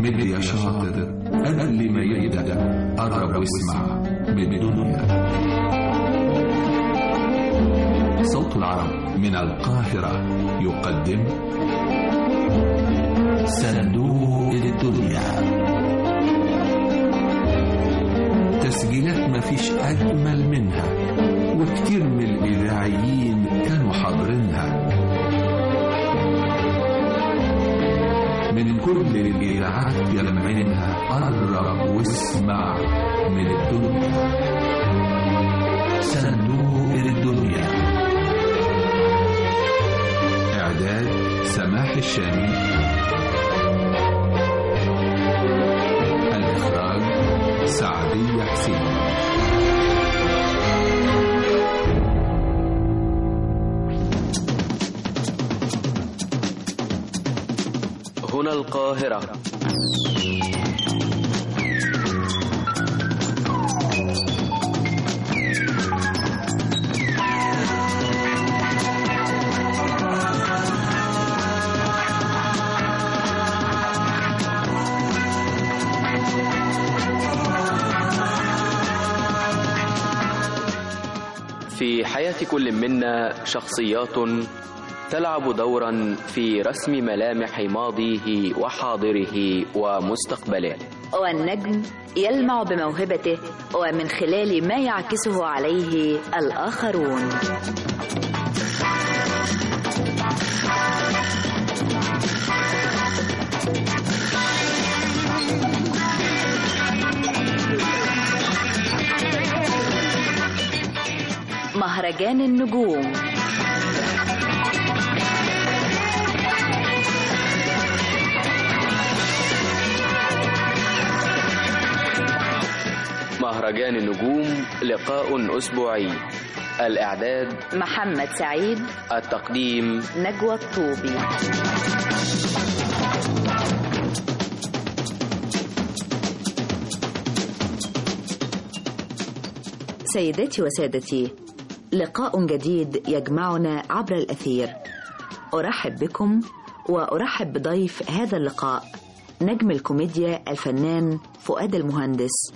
مد يا شاطر قبل ما يبدأ قرب واسمع من الدنيا صوت العرب من القاهرة يقدم صندوق الدنيا تسجيلات مفيش أجمل منها وكتير من الإذاعيين كانوا حاضرينها من كل الإذاعات يلمعينها قرب واسمع من الدنيا صندوق الدنيا إعداد سماح الشامي الإخراج سعدية حسين هنا القاهرة في حياة كل منا شخصيات تلعب دورا في رسم ملامح ماضيه وحاضره ومستقبله والنجم يلمع بموهبته ومن خلال ما يعكسه عليه الآخرون مهرجان النجوم مهرجان النجوم لقاء أسبوعي الإعداد محمد سعيد التقديم نجوى الطوبي سيداتي وسادتي لقاء جديد يجمعنا عبر الأثير أرحب بكم وأرحب بضيف هذا اللقاء نجم الكوميديا الفنان فؤاد المهندس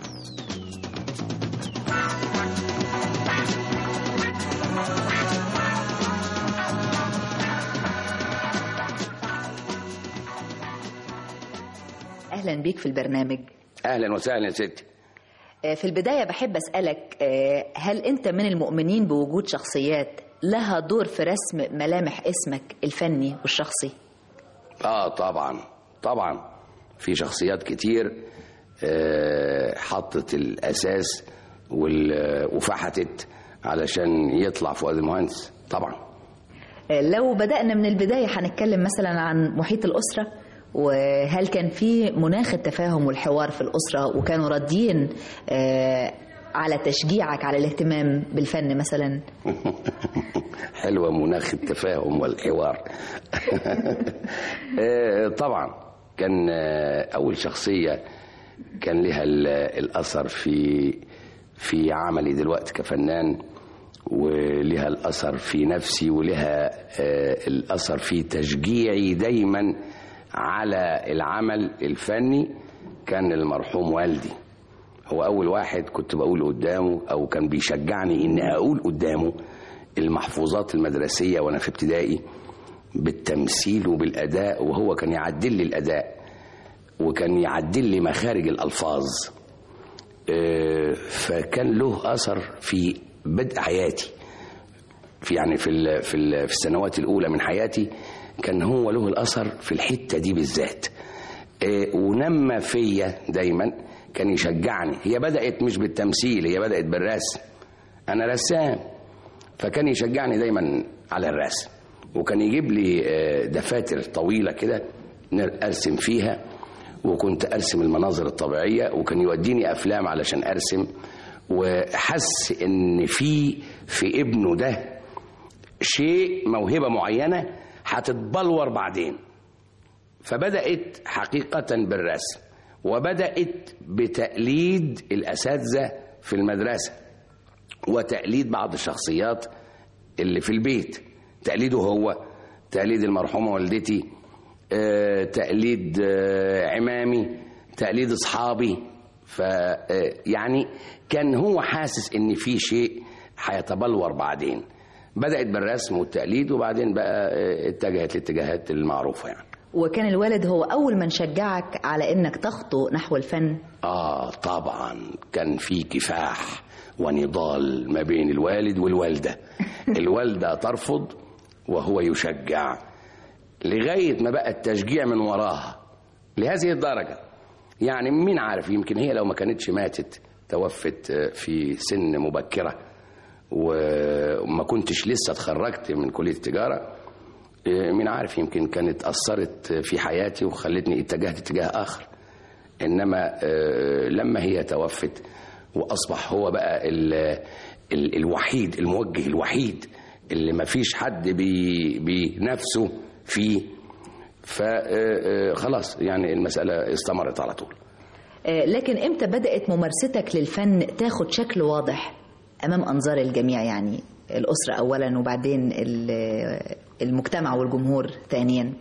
أهلا بيك في البرنامج اهلا وسهلا يا ستي آه، في البداية بحب أسألك آه، هل أنت من المؤمنين بوجود شخصيات لها دور في رسم ملامح اسمك الفني والشخصي؟ اه طبعا طبعا في شخصيات كتير آه، حطت الاساس وال- وفحتت علشان يطلع فؤاد المهندس طبعا آه، لو بدأنا من البداية هنتكلم مثلا عن محيط الأسرة وهل كان في مناخ التفاهم والحوار في الأسرة وكانوا راضيين آه، على تشجيعك على الاهتمام بالفن مثلا؟ حلوة مناخ التفاهم والحوار آه، طبعا كان آه، أول شخصية كان لها ال- الأثر في في عملي دلوقتي كفنان ولها الأثر في نفسي ولها آه، الأثر في تشجيعي دايما على العمل الفني كان المرحوم والدي هو أول واحد كنت بقول قدامه أو كان بيشجعني إني أقول قدامه المحفوظات المدرسية وأنا في ابتدائي بالتمثيل وبالأداء وهو كان يعدل لي الأداء وكان يعدل لي مخارج الألفاظ آه، فكان له أثر في بدء حياتي في يعني في ال في, ال في السنوات الأولى من حياتي كان هو له الأثر في الحتة دي بالذات آه، ونمى فيا دايما كان يشجعني هي بدأت مش بالتمثيل هي بدأت بالرسم أنا رسام فكان يشجعني دايما على الرسم وكان يجيب لي آه، دفاتر طويلة كده نر- أرسم فيها وكنت أرسم المناظر الطبيعية وكان يوديني أفلام علشان أرسم وحس إن في في ابنه ده شيء موهبة معينة هتتبلور بعدين فبدأت حقيقة بالرسم وبدأت بتقليد الأساتذة في المدرسة وتقليد بعض الشخصيات اللي في البيت تقليده هو تقليد المرحومة والدتي آه، تقليد آه، عمامي تقليد اصحابي ف آه، يعني كان هو حاسس ان في شيء هيتبلور بعدين بدات بالرسم والتقليد وبعدين بقى آه، اتجهت للاتجاهات المعروفه يعني وكان الوالد هو أول من شجعك على إنك تخطو نحو الفن آه طبعا كان في كفاح ونضال ما بين الوالد والوالدة الوالدة ترفض وهو يشجع لغاية ما بقى التشجيع من وراها لهذه الدرجة يعني مين عارف يمكن هي لو ما كانتش ماتت توفت آه، في سن مبكرة وما كنتش لسه اتخرجت من كلية التجارة آه، مين عارف يمكن كانت أثرت في حياتي وخلتني اتجهت اتجاه آخر انما آه، لما هي توفت واصبح هو بقى ال ال الوحيد الموجه الوحيد اللي ما فيش حد بي بنفسه فيه فخلاص يعني المسألة استمرت على طول آه، لكن إمتى بدأت ممارستك للفن تاخد شكل واضح أمام أنظار الجميع يعني الأسرة أولا وبعدين ال- المجتمع والجمهور ثانيا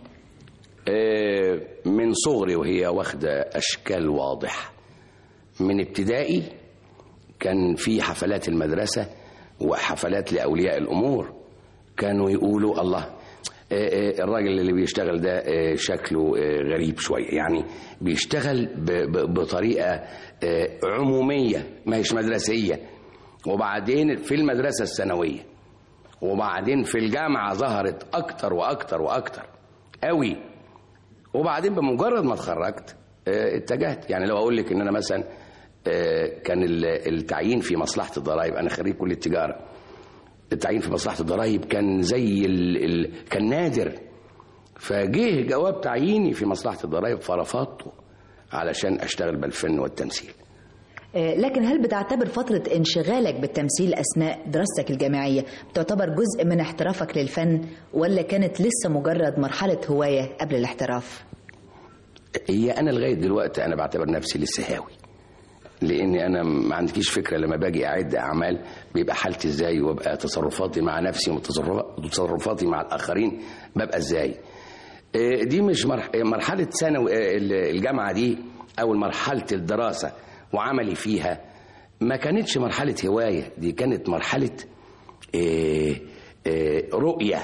آه، من صغري وهي واخدة أشكال واضحة من ابتدائي كان في حفلات المدرسة وحفلات لأولياء الأمور كانوا يقولوا الله آه، آه، الراجل اللي بيشتغل ده آه، شكله آه، غريب شوية يعني بيشتغل ب- ب- بطريقة آه، عمومية ما هيش مدرسية وبعدين في المدرسة الثانوية وبعدين في الجامعة ظهرت أكتر وأكتر وأكتر قوي وبعدين بمجرد ما اتخرجت آه، اتجهت يعني لو اقول لك ان انا مثلا آه، كان ال- التعيين في مصلحه الضرائب انا خريج كليه التجاره التعيين في مصلحه الضرائب كان زي ال... ال... كان نادر فجه جواب تعييني في مصلحه الضرائب فرفضته علشان اشتغل بالفن والتمثيل آه، لكن هل بتعتبر فترة انشغالك بالتمثيل أثناء دراستك الجامعية بتعتبر جزء من احترافك للفن ولا كانت لسه مجرد مرحلة هواية قبل الاحتراف؟ هي انا لغايه دلوقتي انا بعتبر نفسي لسه هاوي لاني انا ما عندكيش فكره لما باجي اعد اعمال بيبقى حالتي ازاي وابقى تصرفاتي مع نفسي وتصرف- وتصرفاتي مع الاخرين ببقى ازاي آه، دي مش مرح- مرحله ثانوي آه، الجامعه دي او مرحله الدراسه وعملي فيها ما كانتش مرحله هوايه دي كانت مرحله آه، آه، رؤيه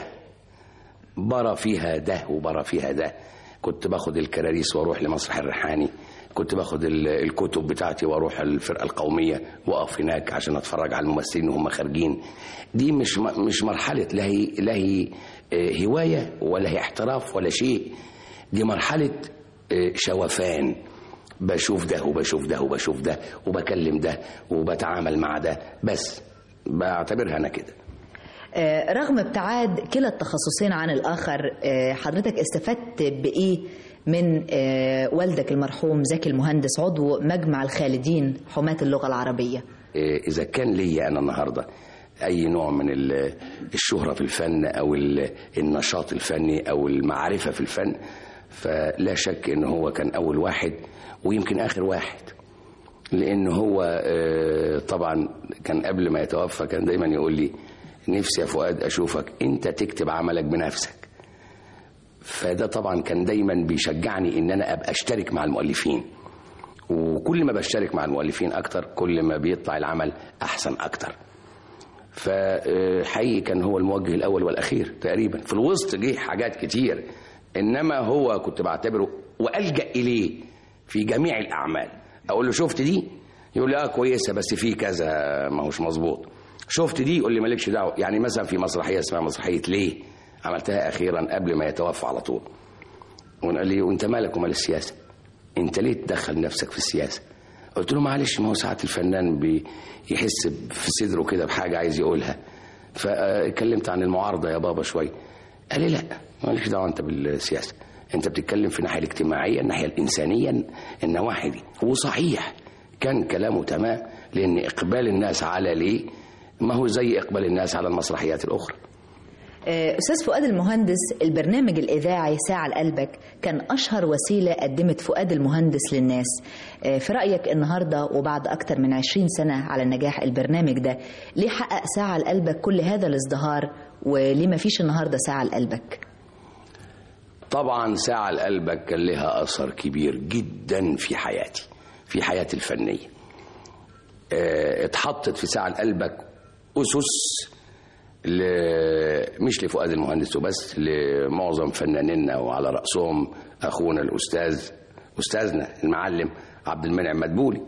برى فيها ده وبرى فيها ده كنت باخد الكراريس واروح لمسرح الريحاني كنت باخد ال- الكتب بتاعتي واروح الفرقه القوميه واقف هناك عشان اتفرج على الممثلين وهم خارجين دي مش م- مش مرحله لا هي لا هي آه، هوايه ولا هي احتراف ولا شيء دي مرحله آه، شوفان بشوف ده وبشوف ده وبشوف ده وبكلم ده وبتعامل مع ده بس بعتبرها انا كده آه، رغم ابتعاد كلا التخصصين عن الآخر آه، حضرتك استفدت بإيه من آه، والدك المرحوم زكي المهندس عضو مجمع الخالدين حماة اللغة العربية إيه، إذا كان ليا أنا النهاردة أي نوع من ال- الشهرة في الفن أو ال- النشاط الفني أو المعرفة في الفن فلا شك إن هو كان أول واحد ويمكن آخر واحد لأن هو آه، طبعا كان قبل ما يتوفى كان دايما يقول لي نفسي يا فؤاد أشوفك أنت تكتب عملك بنفسك فده طبعا كان دايما بيشجعني ان انا ابقى اشترك مع المؤلفين وكل ما بشترك مع المؤلفين اكتر كل ما بيطلع العمل احسن اكتر فحقيقي كان هو الموجه الاول والاخير تقريبا في الوسط جه حاجات كتير انما هو كنت بعتبره والجا اليه في جميع الاعمال اقول له شفت دي يقول لي اه كويسه بس في كذا ما هوش مظبوط شفت دي يقول لي مالكش دعوه يعني مثلا في مسرحيه اسمها مسرحيه ليه عملتها اخيرا قبل ما يتوفى على طول وقال لي وانت مالك ومال السياسه انت ليه تدخل نفسك في السياسه قلت له معلش ما هو ساعات الفنان بيحس في صدره كده بحاجه عايز يقولها فاتكلمت عن المعارضه يا بابا شويه قال لي لا مالكش دعوه انت بالسياسه انت بتتكلم في الناحيه الاجتماعيه الناحيه الانسانيه النواحي دي وصحيح كان كلامه تمام لان اقبال الناس على ليه ما هو زي اقبال الناس على المسرحيات الاخرى أستاذ فؤاد المهندس البرنامج الإذاعي ساعة لقلبك كان أشهر وسيلة قدمت فؤاد المهندس للناس في رأيك النهاردة وبعد أكثر من عشرين سنة على نجاح البرنامج ده ليه حقق ساعة لقلبك كل هذا الازدهار وليه ما فيش النهاردة ساعة لقلبك طبعا ساعة لقلبك كان لها أثر كبير جدا في حياتي في حياتي الفنية آه، اتحطت في ساعة لقلبك أسس ل... مش لفؤاد المهندس وبس لمعظم فنانينا وعلى رأسهم أخونا الأستاذ أستاذنا المعلم عبد المنعم مدبولي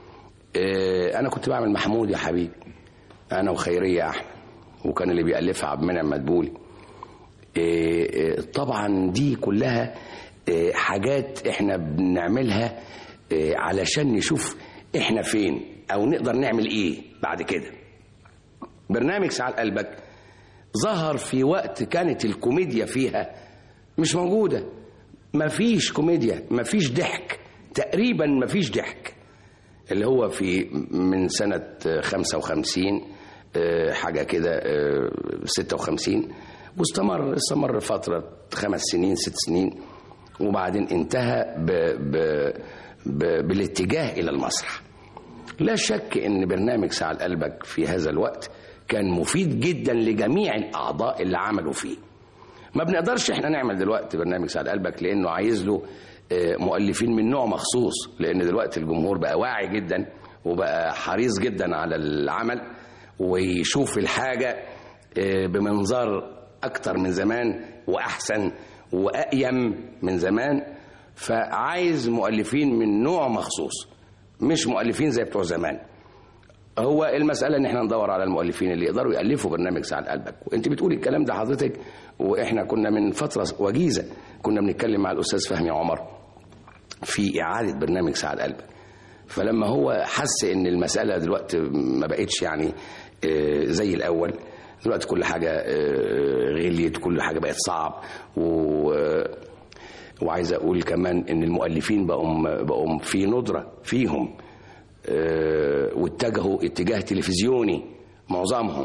آه، أنا كنت بعمل محمود يا حبيبي أنا وخيرية أحمد وكان اللي بيألفها عبد المنعم مدبولي آه، آه، طبعا دي كلها آه، حاجات احنا بنعملها آه، علشان نشوف احنا فين او نقدر نعمل ايه بعد كده برنامج ساعة قلبك ظهر في وقت كانت الكوميديا فيها مش موجودة مفيش كوميديا مفيش ضحك تقريبا مفيش ضحك اللي هو في من سنة 55 آه، حاجة كده آه، 56 واستمر استمر فترة خمس سنين ست سنين وبعدين انتهى ب ب ب بالاتجاه إلى المسرح لا شك ان برنامج ساعة قلبك في هذا الوقت كان مفيد جدا لجميع الاعضاء اللي عملوا فيه ما بنقدرش احنا نعمل دلوقتي برنامج ساعة قلبك لانه عايز له آه، مؤلفين من نوع مخصوص لان دلوقتي الجمهور بقى واعي جدا وبقى حريص جدا على العمل ويشوف الحاجة آه، بمنظار اكتر من زمان واحسن واقيم من زمان فعايز مؤلفين من نوع مخصوص مش مؤلفين زي بتوع زمان هو المسألة إن إحنا ندور على المؤلفين اللي يقدروا يألفوا برنامج ساعة قلبك وأنت بتقولي الكلام ده حضرتك وإحنا كنا من فترة وجيزة كنا بنتكلم مع الأستاذ فهمي عمر في إعادة برنامج ساعة قلبك فلما هو حس إن المسألة دلوقتي ما بقتش يعني آه، زي الأول دلوقتي كل حاجة آه، غليت كل حاجة بقت صعب و وعايز اقول كمان ان المؤلفين بقوا بقوا في ندره فيهم آه، واتجهوا اتجاه تلفزيوني معظمهم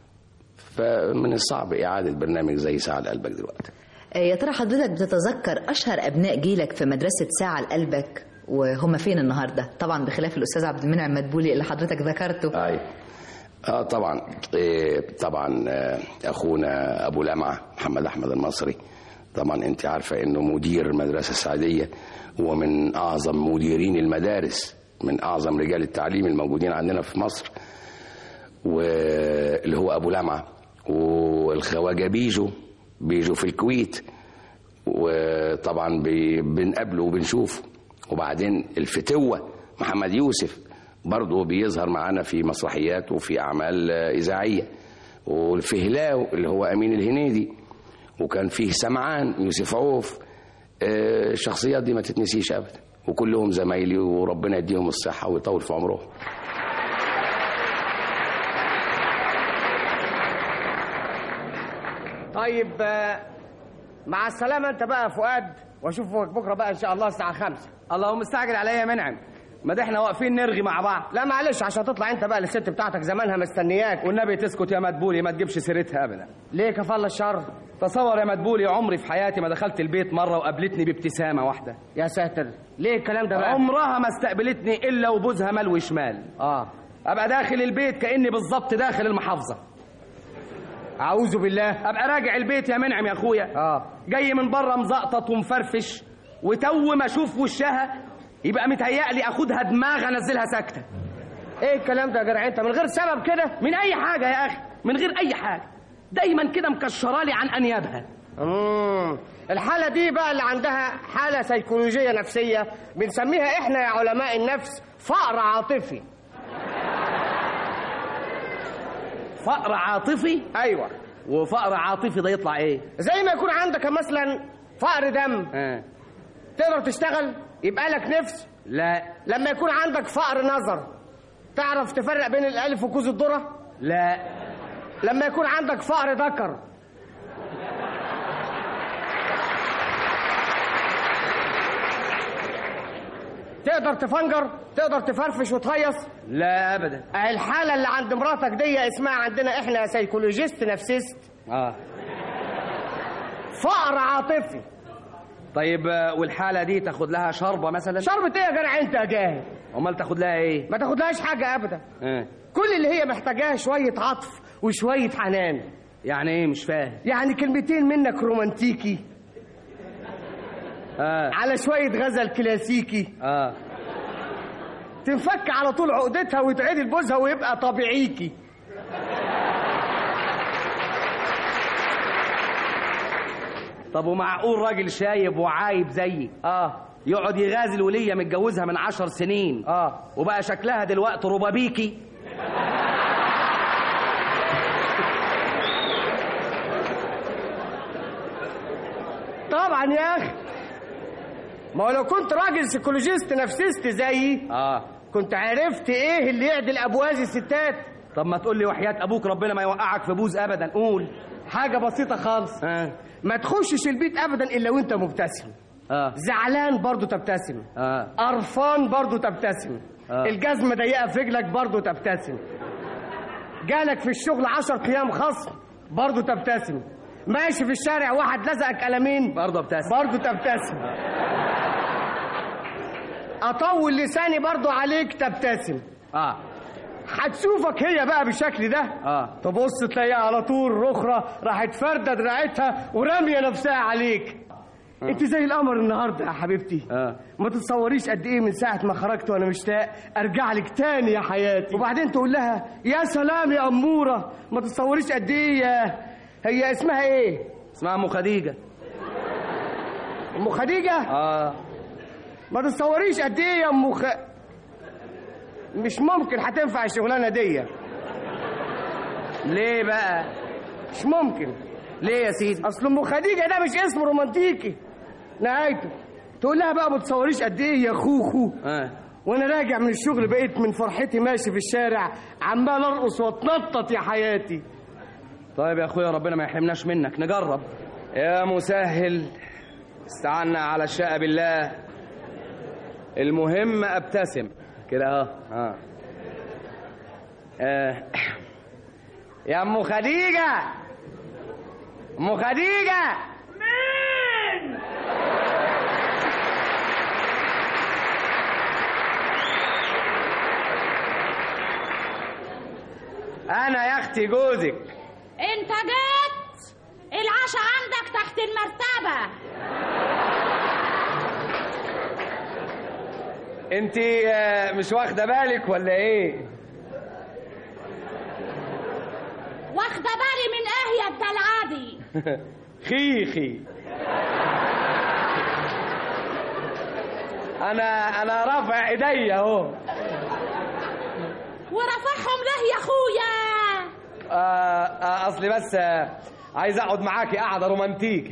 فمن الصعب اعاده برنامج زي ساعه قلبك دلوقتي آه، يا ترى حضرتك بتتذكر أشهر أبناء جيلك في مدرسة ساعة لقلبك وهم فين النهاردة طبعا بخلاف الأستاذ عبد المنعم مدبولي اللي حضرتك ذكرته اي اه طبعا إيه طبعا آه، اخونا ابو لمعه محمد احمد المصري طبعا انت عارفه انه مدير المدرسه السعديه ومن اعظم مديرين المدارس من اعظم رجال التعليم الموجودين عندنا في مصر واللي هو ابو لمعه والخواجه بيجو بيجو في الكويت وطبعا بي- بنقابله وبنشوفه وبعدين الفتوه محمد يوسف برضه بيظهر معانا في مسرحيات وفي اعمال آه، اذاعيه والفهلاو اللي هو امين الهنيدي وكان فيه سمعان يوسف عوف آه، الشخصيات دي ما تتنسيش ابدا وكلهم زمايلي وربنا يديهم الصحه ويطول في عمرهم طيب آه، مع السلامة أنت بقى يا فؤاد وأشوفك بكرة بقى إن شاء الله الساعة خمسة الله مستعجل عليا يا منعم ما ده احنا واقفين نرغي مع بعض لا معلش عشان تطلع أنت بقى للست بتاعتك زمانها مستنياك والنبي تسكت يا مدبولي ما تجيبش سيرتها ابدا ليه كفل الشر تصور يا مدبولي عمري في حياتي ما دخلت البيت مره وقابلتني بابتسامه واحده يا ساتر ليه الكلام ده بقى عمرها ما استقبلتني الا وبوزها مال وشمال آه ابقى داخل البيت كاني بالظبط داخل المحافظه أعوذ بالله ابقى راجع البيت يا منعم يا اخويا آه جاي من بره مزقطط ومفرفش وتو ما اشوف وشها يبقى متهيألي اخدها دماغ انزلها ساكته إيه الكلام ده يا جدع أنت من غير سبب كده من اي حاجه يا اخي من غير اي حاجه دايما كده مكشرالي عن انيابها مم. الحالة دي بقى اللي عندها حالة سيكولوجية نفسية بنسميها إحنا يا علماء النفس فقر عاطفي فقر عاطفي أيوه وفقر عاطفي ده يطلع ايه زي ما يكون عندك مثلا فقر دم آه. تقدر تشتغل يبقى لك نفس لا لما يكون عندك فقر نظر تعرف تفرق بين الالف وكوز الذره لا لما يكون عندك فقر ذكر تقدر تفنجر تقدر تفرفش وتهيص لا ابدا أهي الحاله اللي عند مراتك دي اسمها عندنا احنا سيكولوجيست نفسيست اه فقر عاطفي طيب آه، والحاله دي تاخد لها شربه مثلا شربة ايه يا جدع انت يا جاهل امال تاخد لها ايه ما تاخدلهاش حاجه ابدا آه. كل اللي هي محتاجاه شويه عطف وشويه حنان يعني ايه مش فاهم يعني كلمتين منك رومانتيكي آه. على شويه غزل كلاسيكي اه تنفك على طول عقدتها وتعدل بوزها ويبقى طبيعيكي طب ومعقول راجل شايب وعايب زيي اه يقعد يغازل ولية متجوزها من عشر سنين اه وبقى شكلها دلوقتي ربابيكي طبعا يا اخي ما هو لو كنت راجل سيكولوجيست نفسيست زيي اه كنت عرفت ايه اللي يعدل ابواز الستات طب ما تقول لي وحياة ابوك ربنا ما يوقعك في بوز ابدا قول حاجه بسيطه خالص اه ما تخشش البيت ابدا الا وانت مبتسم اه زعلان برضو تبتسم اه قرفان برضو تبتسم آه. الجزمه ضيقه في رجلك برضو تبتسم جالك في الشغل عشر ايام خصم برضو تبتسم ماشي في الشارع واحد لزقك قلمين برضه ابتسم برضو تبتسم اطول لساني برضو عليك تبتسم اه هتشوفك هي بقى بالشكل ده اه تبص تلاقيها على طول رخرة راحت فاردة دراعتها ورامية نفسها عليك انت زي القمر النهارده يا حبيبتي اه ما تتصوريش قد ايه من ساعة ما خرجت وانا مشتاق ارجع لك تاني يا حياتي وبعدين تقول لها يا سلام يا أمورة ما تتصوريش قد ايه يا هي اسمها ايه اسمها ام خديجة ام خديجة اه ما تتصوريش قد ايه يا ام خ... مش ممكن هتنفع الشغلانة دي ليه بقى مش ممكن ليه يا سيدي اصل ام خديجه ده مش اسم رومانتيكي نهايته تقول لها بقى ما تصوريش قد ايه يا خوخو اه وانا راجع من الشغل بقيت من فرحتي ماشي في الشارع عمال ارقص واتنطط يا حياتي طيب يا اخويا ربنا ما يحرمناش منك نجرب يا مسهل استعنا على الشقة بالله المهم ابتسم كده اهو اه آه. يا ام خديجة ام خديجة مين انا يا اختي جوزك انت جيت العشاء عندك تحت المرتبة انت مش واخده بالك ولا ايه واخدة بالي من ايه يا الدلعادي خيخي انا انا رافع ايديا اهو ورفعهم له يا اخويا آه، آه، اصلي بس آه، عايز اقعد معاكي قعده رومانتيكي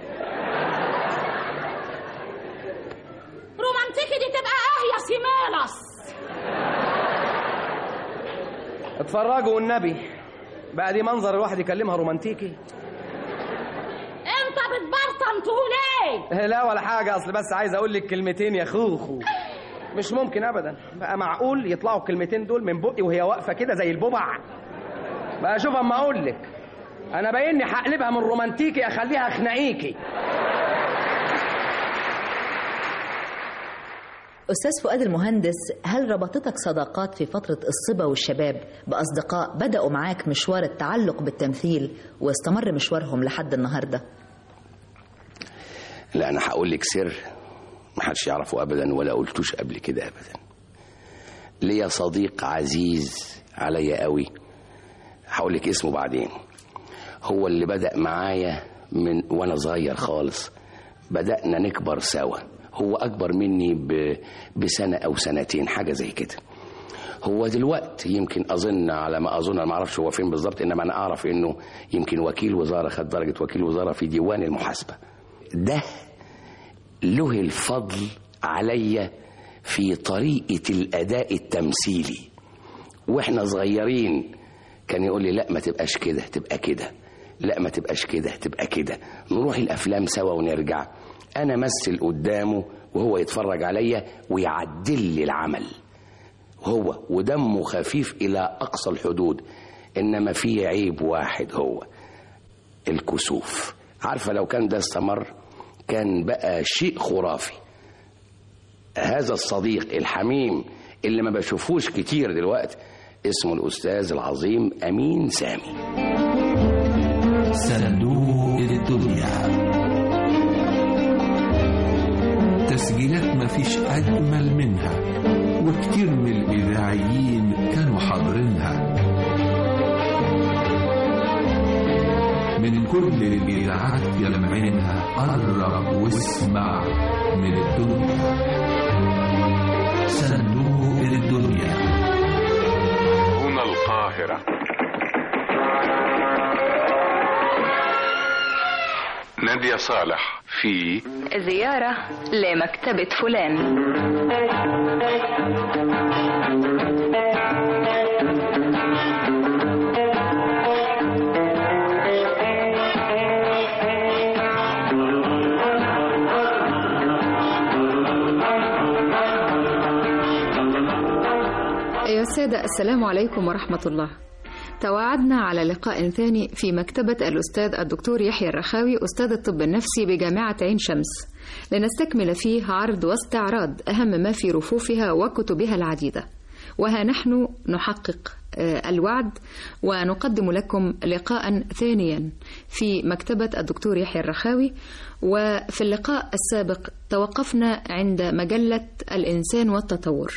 رومانتيكي دي تبقى ايه يا سيميلس اتفرجوا والنبي بقى دي منظر الواحد يكلمها رومانتيكي انت بتبرطم تقول ايه لا ولا حاجه اصل بس عايز اقول لك كلمتين يا خوخو مش ممكن ابدا بقى معقول يطلعوا الكلمتين دول من بقي وهي واقفه كده زي الببع بقى شوف اما اقول لك انا بايني هقلبها من رومانتيكي اخليها خناقيكي أستاذ فؤاد المهندس هل ربطتك صداقات في فترة الصبا والشباب بأصدقاء بدأوا معاك مشوار التعلق بالتمثيل واستمر مشوارهم لحد النهاردة؟ لا انا هقول لك سر ما حدش يعرفه ابدا ولا قلتوش قبل كده ابدا ليا صديق عزيز عليا قوي هقول لك اسمه بعدين هو اللي بدأ معايا من وانا صغير خالص بدأنا نكبر سوا هو اكبر مني ب... بسنه او سنتين حاجه زي كده هو دلوقتي يمكن اظن على ما اظن أنا ما اعرفش هو فين بالظبط انما انا اعرف انه يمكن وكيل وزاره خد درجه وكيل وزاره في ديوان المحاسبه ده له الفضل عليا في طريقه الاداء التمثيلي واحنا صغيرين كان يقول لي لا ما تبقاش كده تبقى كده لا ما تبقاش كده تبقى كده نروح الافلام سوا ونرجع انا امثل قدامه وهو يتفرج عليا ويعدل لي العمل هو ودمه خفيف الى اقصى الحدود انما فيه عيب واحد هو الكسوف عارفه لو كان ده استمر كان بقى شيء خرافي هذا الصديق الحميم اللي ما بشوفوش كتير دلوقتي اسمه الاستاذ العظيم امين سامي صندوق الدنيا تسجيلات مفيش أجمل منها وكتير من الإذاعيين كانوا حاضرينها من كل الإذاعات يلمعينها قرب واسمع من الدنيا صندوق الدنيا هنا القاهرة نادية صالح في زيارة لمكتبة فلان أيها السادة السلام عليكم ورحمة الله تواعدنا على لقاء ثاني في مكتبة الأستاذ الدكتور يحيى الرخاوي أستاذ الطب النفسي بجامعة عين شمس لنستكمل فيه عرض واستعراض أهم ما في رفوفها وكتبها العديدة وها نحن نحقق آه، الوعد ونقدم لكم لقاء ثانيا في مكتبة الدكتور يحيى الرخاوي وفي اللقاء السابق توقفنا عند مجلة الإنسان والتطور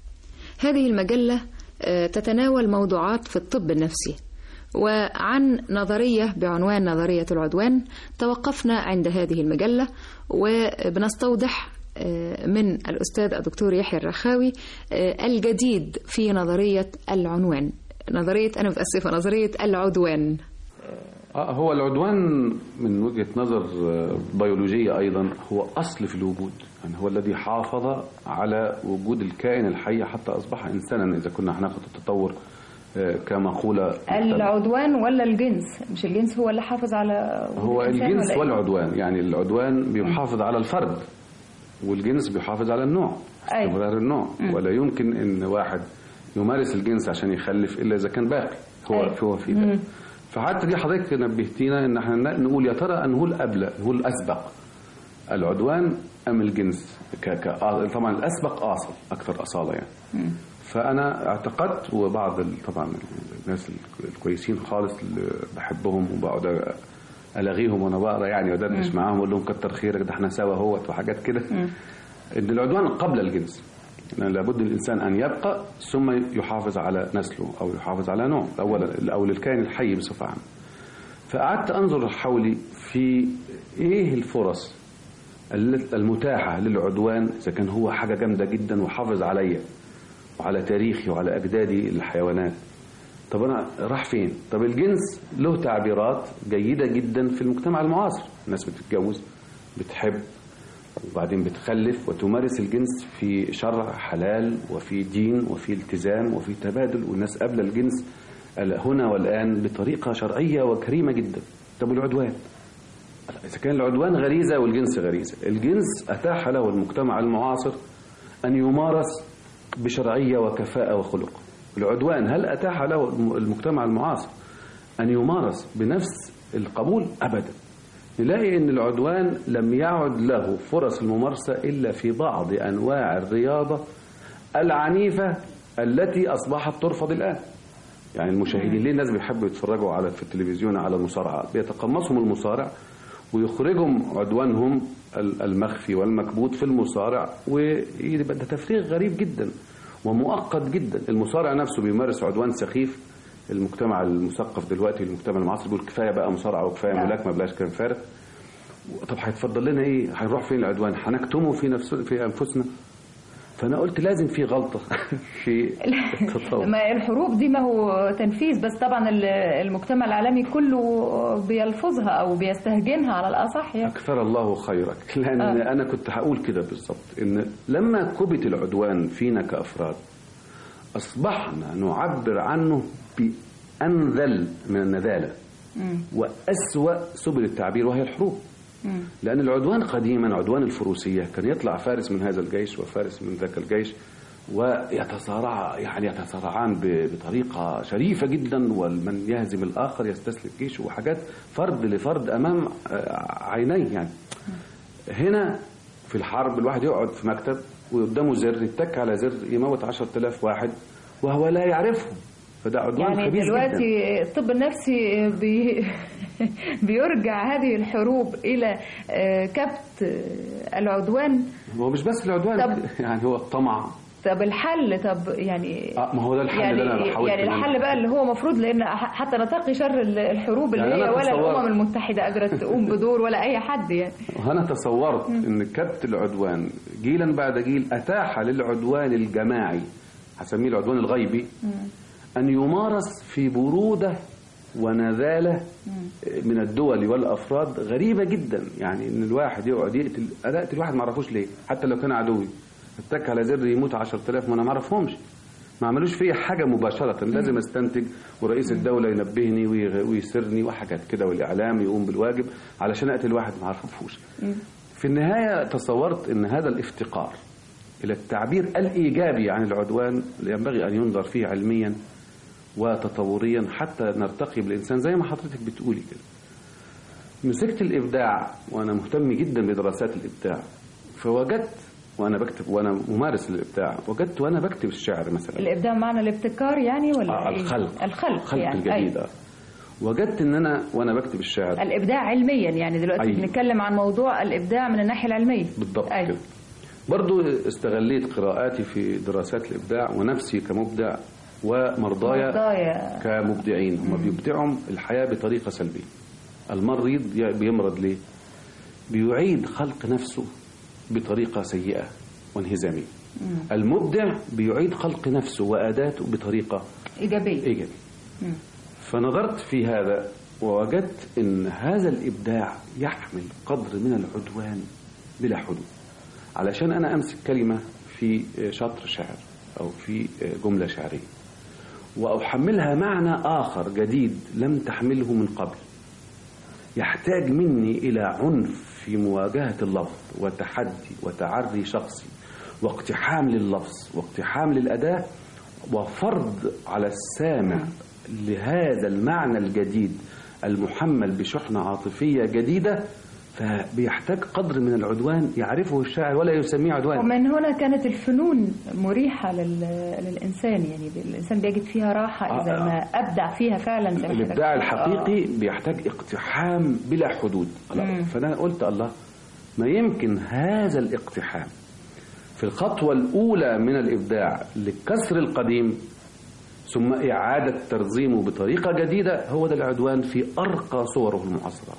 هذه المجلة آه، تتناول موضوعات في الطب النفسي وعن نظرية بعنوان نظرية العدوان توقفنا عند هذه المجلة وبنستوضح آه، من الأستاذ الدكتور يحيى الرخاوي آه، الجديد في نظرية العنوان نظرية أنا متأسفة نظرية العدوان آه، هو العدوان من وجهة نظر آه، بيولوجية أيضا هو أصل في الوجود يعني هو الذي حافظ على وجود الكائن الحي حتى أصبح إنسانا إذا كنا هناخد التطور آه، كمقولة مختلفة. العدوان ولا الجنس مش الجنس هو اللي حافظ على هو الإنسان الجنس ولا إيه؟ والعدوان يعني العدوان بيحافظ على الفرد والجنس بيحافظ على النوع أيوة. استمرار النوع ولا يمكن ان واحد يمارس الجنس عشان يخلف الا اذا كان باقي هو أيوة. هو في ده فحتى دي حضرتك نبهتينا ان احنا نقول يا ترى انه الابلى هو الاسبق العدوان ام الجنس ك... ك... آه، طبعا الاسبق اصل اكثر اصاله يعني فانا اعتقدت وبعض ال- طبعا الناس الكويسين خالص اللي بحبهم وبقعد الاغيهم وانا بقرا يعني وادردش معاهم واقول لهم كتر خيرك ده احنا سوا اهوت وحاجات كده ان العدوان قبل الجنس يعني لابد الانسان ان يبقى ثم يحافظ على نسله او يحافظ على نوعه اولا او للكائن الحي بصفه عامه فقعدت انظر حولي في ايه الفرص الل- المتاحه للعدوان اذا كان هو حاجه جامده جدا وحافظ عليا وعلى تاريخي وعلى اجدادي الحيوانات طب انا راح فين طب الجنس له تعبيرات جيده جدا في المجتمع المعاصر الناس بتتجوز بتحب وبعدين بتخلف وتمارس الجنس في شرع حلال وفي دين وفي التزام وفي تبادل والناس قابله الجنس هنا والان بطريقه شرعيه وكريمه جدا طب العدوان اذا كان العدوان غريزه والجنس غريزه الجنس اتاح له المجتمع المعاصر ان يمارس بشرعيه وكفاءه وخلق العدوان هل اتاح له المجتمع المعاصر ان يمارس بنفس القبول ابدا نلاقي ان العدوان لم يعد له فرص الممارسه الا في بعض انواع الرياضه العنيفه التي اصبحت ترفض الان يعني المشاهدين ليه الناس بيحبوا يتفرجوا على في التلفزيون على المصارعه بيتقمصهم المصارع ويخرجهم عدوانهم ال- المخفي والمكبوت في المصارع ويبقى ده تفريغ غريب جدا ومؤقت جدا المصارع نفسه بيمارس عدوان سخيف المجتمع المثقف دلوقتي المجتمع المعاصر بيقول كفايه بقى مصارعه وكفايه ملاكمه بلاش كلام فارغ طب هيتفضل لنا ايه هنروح فين العدوان هنكتمه في نفس في انفسنا فانا قلت لازم في غلطه في التطور ما الحروب دي ما هو تنفيذ بس طبعا ال- المجتمع العالمي كله بيلفظها او بيستهجنها على الاصح يعني أكثر الله خيرك لأن آه. أنا كنت هقول كده بالظبط إن لما كبت العدوان فينا كأفراد أصبحنا نعبر عنه بأنذل من النذالة وأسوأ سبل التعبير وهي الحروب لأن العدوان قديما عدوان الفروسية كان يطلع فارس من هذا الجيش وفارس من ذاك الجيش ويتصارع يعني يتصارعان ب- بطريقة شريفة جدا ومن يهزم الآخر يستسلم جيشه وحاجات فرد لفرد أمام آه، عينيه يعني هنا في الحرب الواحد يقعد في مكتب وقدامه زر يتك على زر يموت عشرة آلاف واحد وهو لا يعرفهم فده عدوان يعني خبيث دلوقتي جدا الطب النفسي بي بيرجع هذه الحروب إلى آه، كبت آه، العدوان هو مش بس العدوان طب- يعني هو الطمع طب الحل طب يعني آه، ما هو ده الحل يعني اللي انا بحاول يعني الحل بقى اللي هو مفروض لان ح- حتى نتقي شر ال- الحروب اللي يعني هي أنا ولا تصور- الامم المتحده قادره تقوم بدور ولا اي حد يعني أنا تصورت أن كبت العدوان جيلا بعد جيل أتاح للعدوان الجماعي هسميه العدوان الغيبي أن يمارس في برودة ونذالة من الدول والأفراد غريبة جدا يعني أن الواحد يقعد يقتل أنا أقتل واحد ما أعرفوش ليه حتى لو كان عدوي اتك على زر يموت 10000 ما أنا ما أعرفهمش ما عملوش فيا حاجة مباشرة لازم استنتج ورئيس الدولة ينبهني ويغ- ويسرني وحاجات كده والإعلام يقوم بالواجب علشان أقتل واحد ما أعرفوش في النهاية تصورت أن هذا الافتقار إلى التعبير الإيجابي عن العدوان ينبغي أن ينظر فيه علميا وتطوريا حتى نرتقي بالإنسان زي ما حضرتك بتقولي كده مسكت الإبداع وأنا مهتم جدا بدراسات الإبداع فوجدت وأنا بكتب وأنا ممارس للإبداع وجدت وأنا بكتب الشعر مثلا الابداع معنى الابتكار يعني ولا آه إيه؟ الخلق الخلق الخلق يعني الجديد أيوة. آه. وجدت ان انا وانا بكتب الشعر الابداع علميا يعني دلوقتي أيوة. بنتكلم عن موضوع الابداع من الناحيه العلميه بالضبط أيوة. كده برضو استغليت قراءاتي في دراسات الإبداع ونفسي كمبدع ومرضايا مرضايا. كمبدعين هم بيبدعوا الحياة بطريقة سلبية المريض بيمرض ليه بيعيد خلق نفسه بطريقة سيئة وانهزامية المبدع بيعيد خلق نفسه وأداته بطريقة ايجابيه إيجابية مم. فنظرت في هذا ووجدت ان هذا الابداع يحمل قدر من العدوان بلا حدود علشان انا امسك كلمه في شطر شعر او في جمله شعريه واحملها معنى اخر جديد لم تحمله من قبل يحتاج مني الى عنف في مواجهه اللفظ وتحدي وتعري شخصي واقتحام لللفظ واقتحام للاداه وفرض على السامع لهذا المعنى الجديد المحمل بشحنة عاطفية جديدة فبيحتاج قدر من العدوان يعرفه الشاعر ولا يسميه عدوان ومن هنا كانت الفنون مريحه لل... للانسان يعني الانسان بيجد فيها راحه اذا آه. ما ابدع فيها فعلا زي ما حضرتك الإبداع قلت. الحقيقي بيحتاج اقتحام بلا حدود مم. فأنا قلت الله ما يمكن هذا الاقتحام في الخطوة الأولى من الإبداع لكسر القديم ثم إعادة ترزيمه بطريقة جديدة هو ده العدوان في أرقى صوره المعاصرة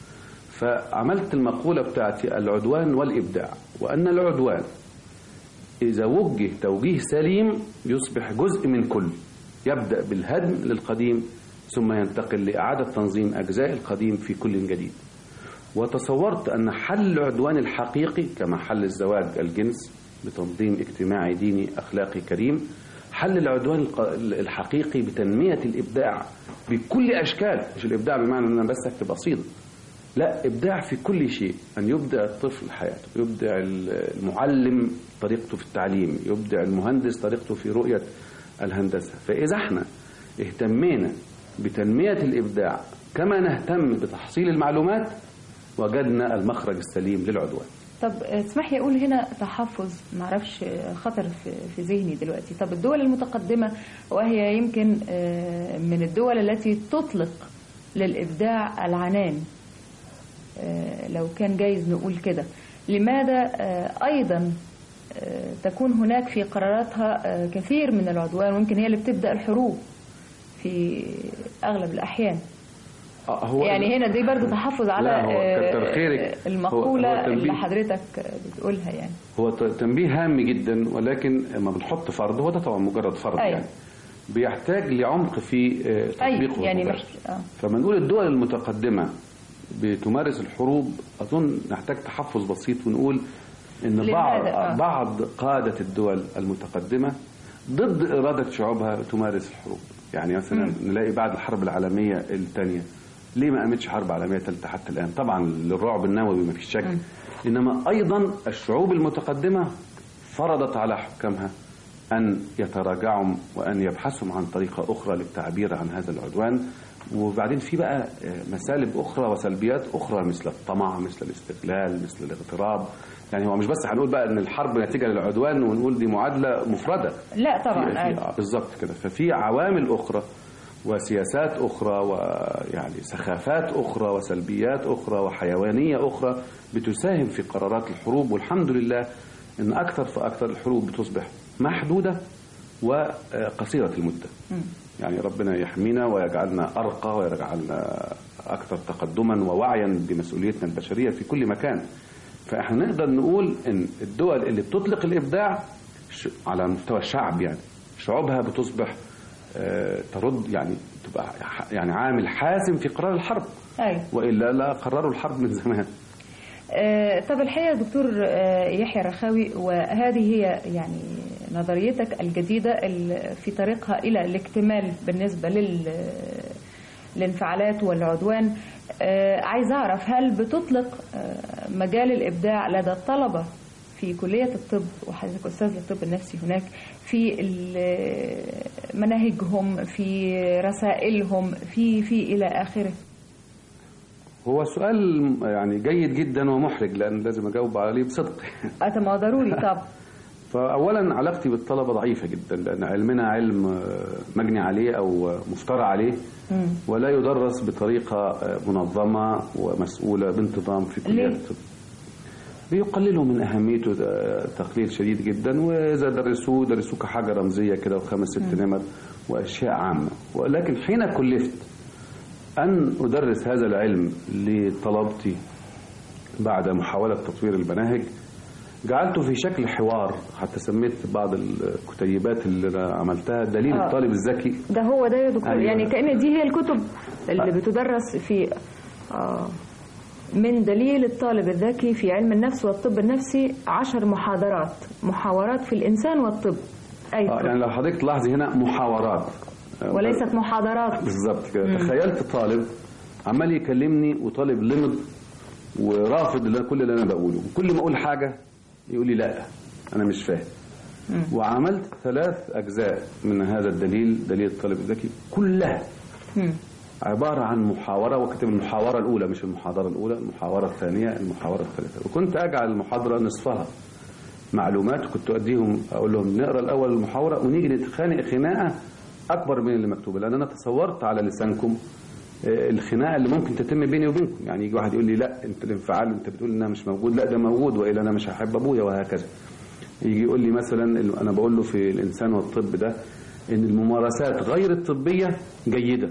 فعملت المقولة بتاعتي العدوان والإبداع وأن العدوان إذا وجه توجيه سليم يصبح جزء من كل يبدأ بالهدم للقديم ثم ينتقل لإعادة تنظيم أجزاء القديم في كل جديد وتصورت أن حل العدوان الحقيقي كما حل الزواج الجنس بتنظيم اجتماعي ديني أخلاقي كريم حل العدوان الق- الحقيقي بتنمية الإبداع بكل أشكال مش الإبداع بمعنى أن أنا بس أكتب قصيدة لا إبداع في كل شيء أن يبدع الطفل حياته يبدع المعلم طريقته في التعليم يبدع المهندس طريقته في رؤية الهندسة فإذا احنا اهتمينا بتنمية الإبداع كما نهتم بتحصيل المعلومات وجدنا المخرج السليم للعدوان طب اسمح لي اقول هنا تحفظ معرفش خطر في في ذهني دلوقتي طب الدول المتقدمه وهي يمكن آه، من الدول التي تطلق للابداع العنان آه، لو كان جايز نقول كده لماذا آه، ايضا آه، تكون هناك في قراراتها آه، كثير من العدوان ويمكن هي اللي بتبدا الحروب في اغلب الاحيان آه، هو يعني هنا دي برضو تحفظ على لا، هو آه، كتر خيرك. آه، المقولة هو- هو تنبيه. اللي حضرتك بتقولها يعني هو ت- تنبيه هام جدا ولكن لما بنحط فرض هو ده طبعا مجرد فرض أيوة. يعني بيحتاج لعمق في آه، تطبيقه أي يعني المباشر. مح... آه. فما نقول الدول المتقدمة بتمارس الحروب أظن نحتاج تحفظ بسيط ونقول إن لماذا؟ بعض آه. بعض قادة الدول المتقدمة ضد إرادة شعوبها تمارس الحروب يعني مثلا مم. نلاقي بعد الحرب العالمية الثانية ليه ما قامتش حرب عالمية ثالثة حتى الآن طبعا للرعب النووي ما فيش شك إنما أيضا الشعوب المتقدمة فرضت على حكامها أن يتراجعوا وأن يبحثوا عن طريقة أخرى للتعبير عن هذا العدوان وبعدين في بقى مسالب أخرى وسلبيات أخرى مثل الطمع مثل الاستغلال مثل الاغتراب يعني هو مش بس هنقول بقى ان الحرب نتيجه للعدوان ونقول دي معادله مفرده لا طبعا في- في- أيوة. آه، بالظبط كده ففي عوامل اخرى وسياسات اخرى ويعني سخافات اخرى وسلبيات اخرى وحيوانيه اخرى بتساهم في قرارات الحروب والحمد لله ان اكثر فاكثر الحروب بتصبح محدوده وقصيره المده يعني ربنا يحمينا ويجعلنا ارقى ويجعلنا اكثر تقدما ووعيا بمسؤوليتنا البشريه في كل مكان فاحنا نقدر نقول ان الدول اللي بتطلق الابداع ش- على مستوى الشعب يعني شعوبها بتصبح آه، ترد يعني تبقى ح- يعني عامل حاسم في قرار الحرب أيوة. والا لا قرروا الحرب من زمان آه، طب الحقيقة يا دكتور آه، يحيى رخاوي وهذه هي يعني نظريتك الجديدة ال- في طريقها إلى الاكتمال بالنسبة لل الانفعالات والعدوان آه، عايز أعرف هل بتطلق آه، مجال الإبداع لدى الطلبة في كلية الطب وحضرتك أستاذ للطب النفسي هناك في ال- مناهجهم في رسائلهم في في إلى آخره هو سؤال يعني جيد جدا ومحرج لان لازم اجاوب عليه بصدق أتما ضروري طب فاولا علاقتي بالطلبه ضعيفه جدا لان علمنا علم آه، مجني عليه او مفترى عليه مم. ولا يدرس بطريقه آه، منظمه ومسؤوله بانتظام في كليات ليه؟ الطب بيقللوا من اهميته آه، تقليل شديد جدا واذا درسوه درسوه كحاجه رمزيه كده وخمس ست نمر واشياء عامه ولكن حين كلفت ان ادرس هذا العلم لطلبتي بعد محاوله تطوير المناهج جعلته في شكل حوار حتى سميت بعض الكتيبات اللي انا عملتها دليل آه. الطالب الذكي ده هو ده يا دكتور أيوة. يعني كأن دي هي الكتب اللي بتدرس في آه من دليل الطالب الذكي في علم النفس والطب النفسي عشر محاضرات محاورات في الإنسان والطب أي آه يعني لو حضرتك تلاحظي هنا محاورات آه، وليست محاضرات بالظبط كده مم. تخيلت طالب عمال يكلمني وطالب لمض ورافض اللي- كل اللي انا بقوله كل ما اقول حاجه يقول لي لا انا مش فاهم وعملت ثلاث اجزاء من هذا الدليل دليل الطالب الذكي كلها مم. عبارة عن محاورة وكتب المحاورة الأولى مش المحاضرة الأولى المحاورة الثانية المحاورة الثالثة وكنت أجعل المحاضرة نصفها معلومات كنت أديهم أقول لهم نقرأ الأول المحاورة ونيجي نتخانق خناقة أكبر من اللي مكتوبة لأن أنا تصورت على لسانكم آه، الخناقة اللي ممكن تتم بيني وبينكم يعني يجي واحد يقول لي لا أنت الانفعال أنت بتقول إنها مش موجود لا ده موجود وإلا أنا مش هحب أبويا وهكذا يجي يقول لي مثلا أنا بقول له في الإنسان والطب ده إن الممارسات غير الطبية جيدة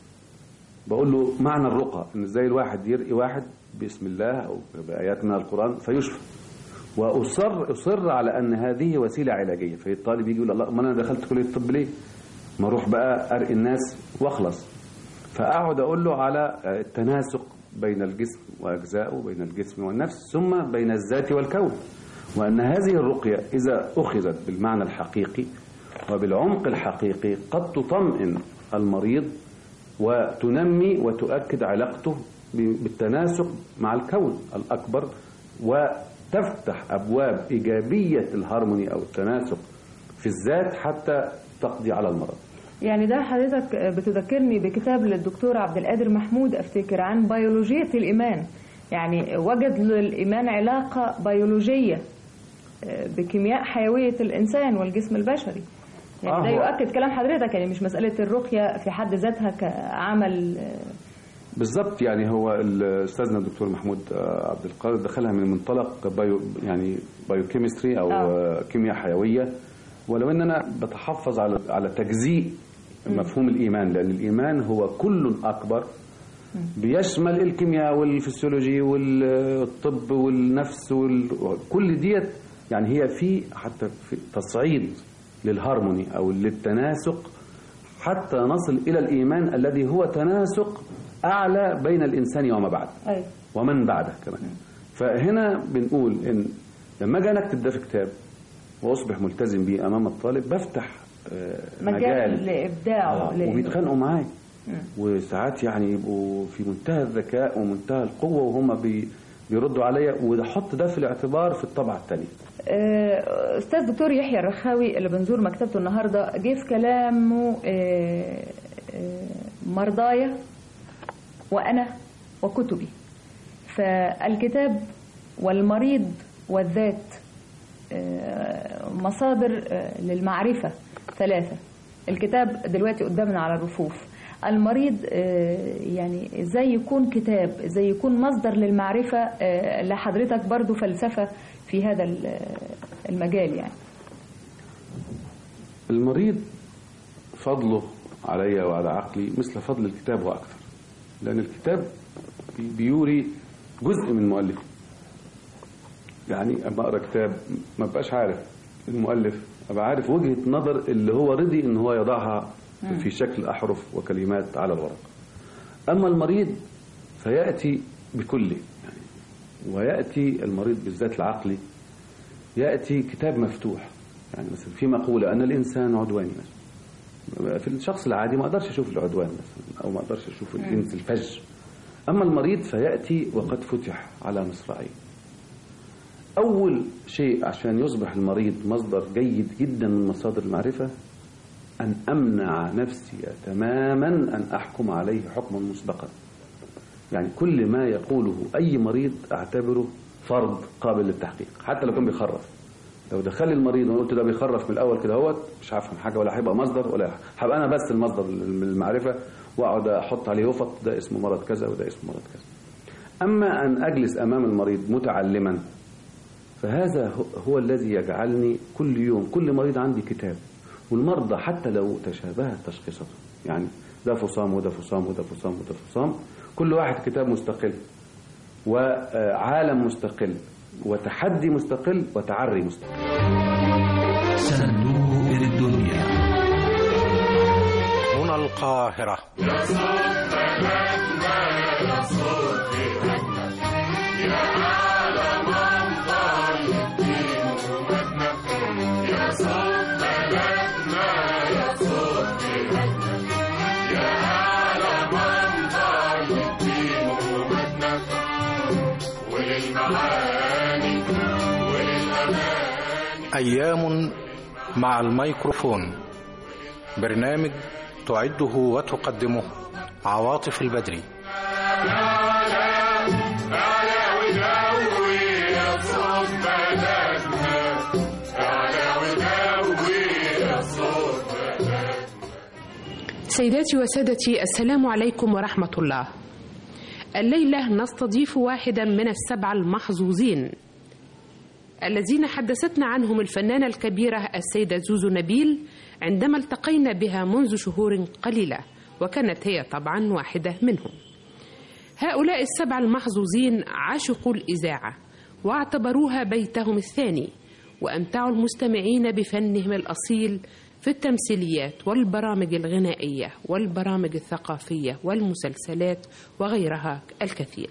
بقول له معنى الرقى ان ازاي الواحد يرقي واحد باسم الله او بايات من القران فيشفى واصر اصر على ان هذه وسيله علاجيه فالطالب يجي يقول الله ما انا دخلت كليه الطب ليه؟ ما اروح بقى ارقي الناس واخلص فاقعد اقول له على التناسق بين الجسم واجزائه بين الجسم والنفس ثم بين الذات والكون وان هذه الرقيه اذا اخذت بالمعنى الحقيقي وبالعمق الحقيقي قد تطمئن المريض وتنمي وتؤكد علاقته ب- بالتناسق مع الكون الأكبر وتفتح أبواب إيجابية الهارموني أو التناسق في الذات حتى تقضي على المرض يعني ده حضرتك بتذكرني بكتاب للدكتور عبد القادر محمود افتكر عن بيولوجية الإيمان يعني وجد للإيمان علاقة بيولوجية آه، بكيمياء حيوية الإنسان والجسم البشري يعني آه، ده هو- يؤكد كلام حضرتك يعني مش مسألة الرقية في حد ذاتها كعمل آه، بالظبط يعني هو ال- استاذنا الدكتور محمود آه، عبد القادر دخلها من منطلق بايو يعني بايوكيمستري او آه. آه. كيمياء حيويه ولو ان انا بتحفظ على على تجزيء مفهوم الايمان لان الايمان هو كل اكبر بيشمل الكيمياء والفسيولوجي والطب والنفس وكل ديت يعني هي في حتى في تصعيد للهارموني او للتناسق حتى نصل الى الايمان الذي هو تناسق اعلى بين الانسان وما بعد أيوة. ومن بعده كمان فهنا بنقول ان لما اجي انا اكتب ده في كتاب واصبح ملتزم بيه امام الطالب بفتح آه، مجال لإبداعه آه، ل- وبيتخانقوا معايا مم. وساعات يعني يبقوا في منتهى الذكاء ومنتهى القوة وهم بي بيردوا عليا وحط ده في الاعتبار في الطبعه الثانيه آه، أستاذ دكتور يحيى الرخاوي اللي بنزور مكتبته النهاردة جه في كلامه آه، آه، مرضايا وأنا وكتبي فالكتاب والمريض والذات آه، مصادر آه، للمعرفة ثلاثة الكتاب دلوقتي قدامنا على الرفوف المريض آه، يعني ازاي يكون كتاب ازاي يكون مصدر للمعرفة آه، لحضرتك برضو فلسفة في هذا ال- المجال يعني المريض فضله علي وعلى عقلي مثل فضل الكتاب واكثر لان الكتاب بي- بيوري جزء من مؤلفه يعني اما اقرا كتاب ما بقاش عارف المؤلف ابقى عارف وجهه نظر اللي هو رضي ان هو يضعها مم. في شكل احرف وكلمات على الورق اما المريض فياتي بكله يعني وياتي المريض بالذات العقلي ياتي كتاب مفتوح يعني مثلا في مقوله ان الانسان عدواني مثلا في الشخص العادي ما اقدرش اشوف العدوان مثلا او ما اقدرش اشوف الجنس الفج اما المريض فياتي وقد فتح على مصراعيه اول شيء عشان يصبح المريض مصدر جيد جدا من مصادر المعرفه ان امنع نفسي تماما ان احكم عليه حكما مسبقا يعني كل ما يقوله اي مريض اعتبره فرض قابل للتحقيق حتى لو كان بيخرف لو دخل المريض وانا قلت ده بيخرف من الاول كده اهوت مش هفهم حاجه ولا هيبقى مصدر ولا هبقى انا بس المصدر للمعرفه واقعد احط عليه يفط ده اسمه مرض كذا وده اسمه مرض كذا اما ان اجلس امام المريض متعلما فهذا هو- هو الذي يجعلني كل يوم كل مريض عندي كتاب والمرضى حتى لو تشابهت تشخيصاتهم يعني ده فصام وده فصام وده فصام وده فصام كل واحد كتاب مستقل وعالم مستقل وتحدي مستقل وتعري مستقل صندوق الدنيا هنا القاهرة أيام مع الميكروفون برنامج تعده وتقدمه عواطف البدري سيداتي وسادتي السلام عليكم ورحمة الله الليلة نستضيف واحدا من السبعة المحظوظين الذين حدثتنا عنهم الفنانة الكبيرة السيدة زوزو نبيل عندما التقينا بها منذ شهور قليلة وكانت هي طبعا واحدة منهم هؤلاء السبعة المحظوظين عشقوا الإذاعة واعتبروها بيتهم الثاني وأمتعوا المستمعين بفنهم الأصيل في التمثيليات والبرامج الغنائية والبرامج الثقافية والمسلسلات وغيرها الكثير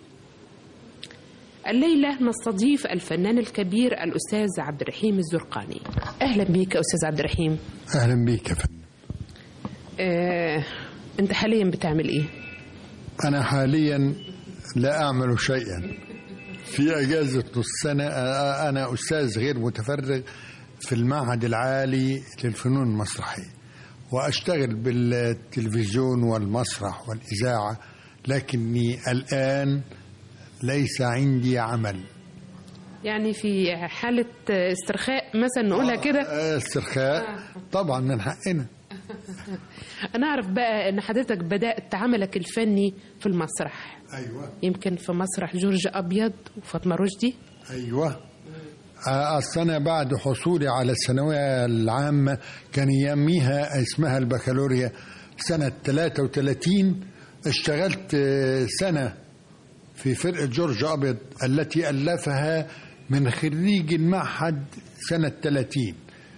الليلة نستضيف الفنان الكبير الأستاذ عبد الرحيم الزرقاني أهلا بك أستاذ عبد الرحيم اهلا بيك يا فندم آه، أنت حاليا بتعمل إيه؟ انا حاليا لا اعمل شيئا في اجازه نص سنه آه، انا استاذ غير متفرغ في المعهد العالي للفنون المسرحيه واشتغل بالتلفزيون والمسرح والاذاعه لكني الان ليس عندي عمل يعني في حالة استرخاء مثلا نقولها كده آه، استرخاء طبعا من حقنا أنا أعرف بقى أن حضرتك بدأت عملك الفني في المسرح ايوه يمكن في مسرح جورج أبيض وفاطمة رشدي ايوه آه، اصل انا بعد حصولي على الثانويه العامه كان يميها اسمها البكالوريا سنه 33 اشتغلت آه، سنه في فرقه جورج ابيض التي الفها من خريج المعهد سنه 30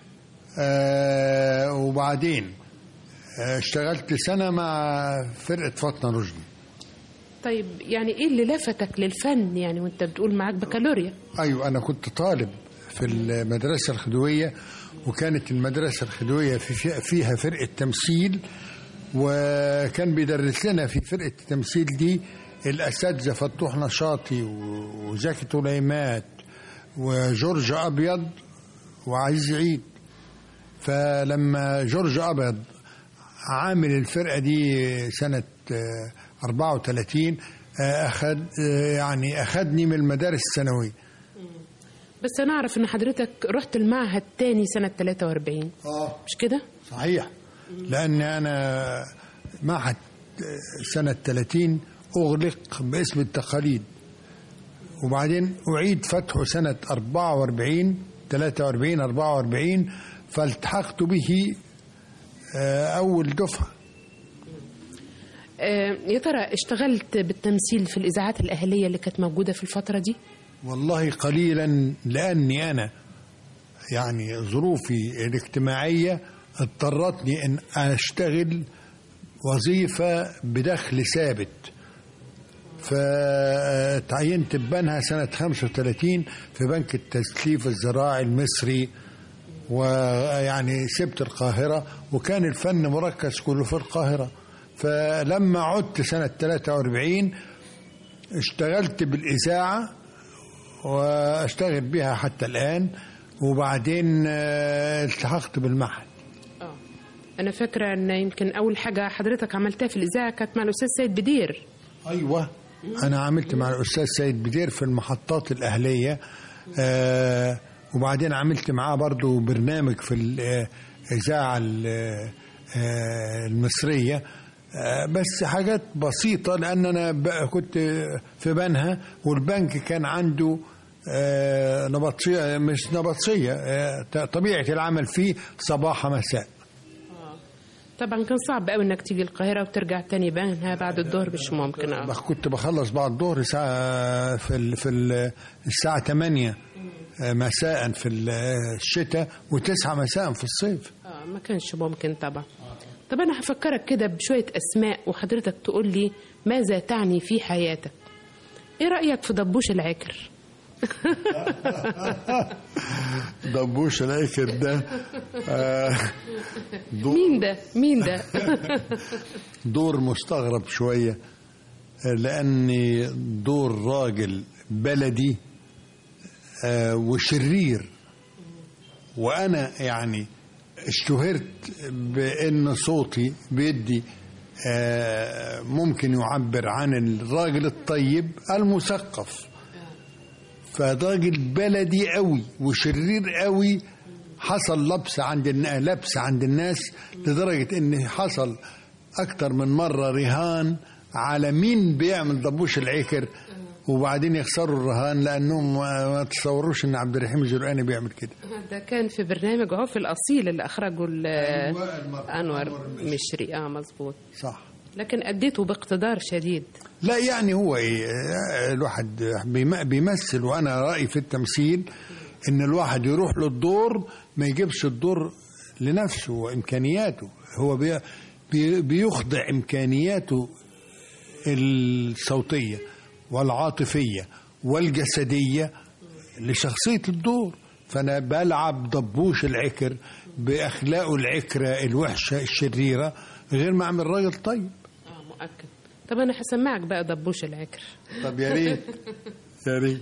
آه وبعدين آه، اشتغلت سنه مع فرقه فاطمه رشدي طيب يعني إيه اللي لفتك للفن يعني وأنت بتقول معاك بكالوريا ايوه انا كنت طالب في المدرسه الخديويه وكانت المدرسه الخديويه في في- فيها فرقه تمثيل وكان بيدرس لنا في فرقه التمثيل دي الاساتذه فتوح نشاطي و- وزكي طليمات وجورج ابيض وعزيز عيد فلما جورج ابيض عامل الفرقه دي سنه آه، 34 آه، اخد آه، يعني اخدني من المدارس الثانويه بس انا اعرف ان حضرتك رحت المعهد تاني سنه 43 اه مش كده صحيح لأن أنا معهد سنة 30 أغلق باسم التقاليد وبعدين أعيد فتحه سنة 44 43 44 فالتحقت به آه، أول دفعة آه يا ترى اشتغلت بالتمثيل في الاذاعات الاهليه اللي كانت موجوده في الفتره دي والله قليلا لأني أنا يعني ظروفي الاجتماعية اضطرتني أن أشتغل وظيفة بدخل ثابت فتعينت ببنها سنة 35 في بنك التسليف الزراعي المصري ويعني سبت القاهرة وكان الفن مركز كله في القاهرة فلما عدت سنة 43 اشتغلت بالإذاعة واشتغل بها حتى الآن وبعدين آه، التحقت بالمعهد انا فاكره ان يمكن اول حاجه حضرتك عملتها في الاذاعه كانت مع الاستاذ سيد بدير ايوه انا عملت مع الاستاذ سيد بدير في المحطات الاهليه آه وبعدين عملت معاه برضو برنامج في الاذاعه ال- آه، المصريه آه، بس حاجات بسيطه لان انا ب- كنت في بنها والبنك كان عنده آه، نبطشيه مش نبطشيه آه، طبيعه العمل فيه صباح مساء طبعا كان صعب قوي انك تيجي القاهره وترجع تاني بنها بعد الظهر مش ممكن اه كنت بخلص بعد الظهر ساعة في ال في ال الساعة 8 مساء في الشتاء و9 مساء في الصيف اه ما كانش ممكن طبعا طب انا هفكرك كده بشويه اسماء وحضرتك تقول لي ماذا تعني في حياتك ايه رايك في دبوش العكر دبوش العكر ده آه، مين ده مين ده دور مستغرب شوية آه، لأني دور راجل بلدي آه، وشرير وأنا يعني اشتهرت بأن صوتي بيدي آه، ممكن يعبر عن الراجل الطيب المثقف فراجل بلدي قوي وشرير قوي حصل لبس عند الن- لبس عند الناس لدرجة ان حصل اكتر من مرة رهان على مين بيعمل ضبوش العكر وبعدين يخسروا الرهان لانهم ما ما تصوروش ان عبد الرحيم الزرقاني بيعمل كده ده كان في برنامج عوف الاصيل اللي اخرجه ال- انور مشري اه مظبوط صح لكن اديته باقتدار شديد لا يعني هو ايه آه، الواحد بيم- بيمثل وانا رايي في التمثيل ان الواحد يروح للدور ما يجيبش الدور لنفسه وامكانياته هو بي بي بيخضع امكانياته الصوتيه والعاطفيه والجسديه لشخصيه الدور فانا بلعب ضبوش العكر باخلاقه العكره الوحشه الشريره غير ما اعمل راجل طيب اه مؤكد طب انا هسمعك بقى دبوش العكر طب يا ريت يا ريت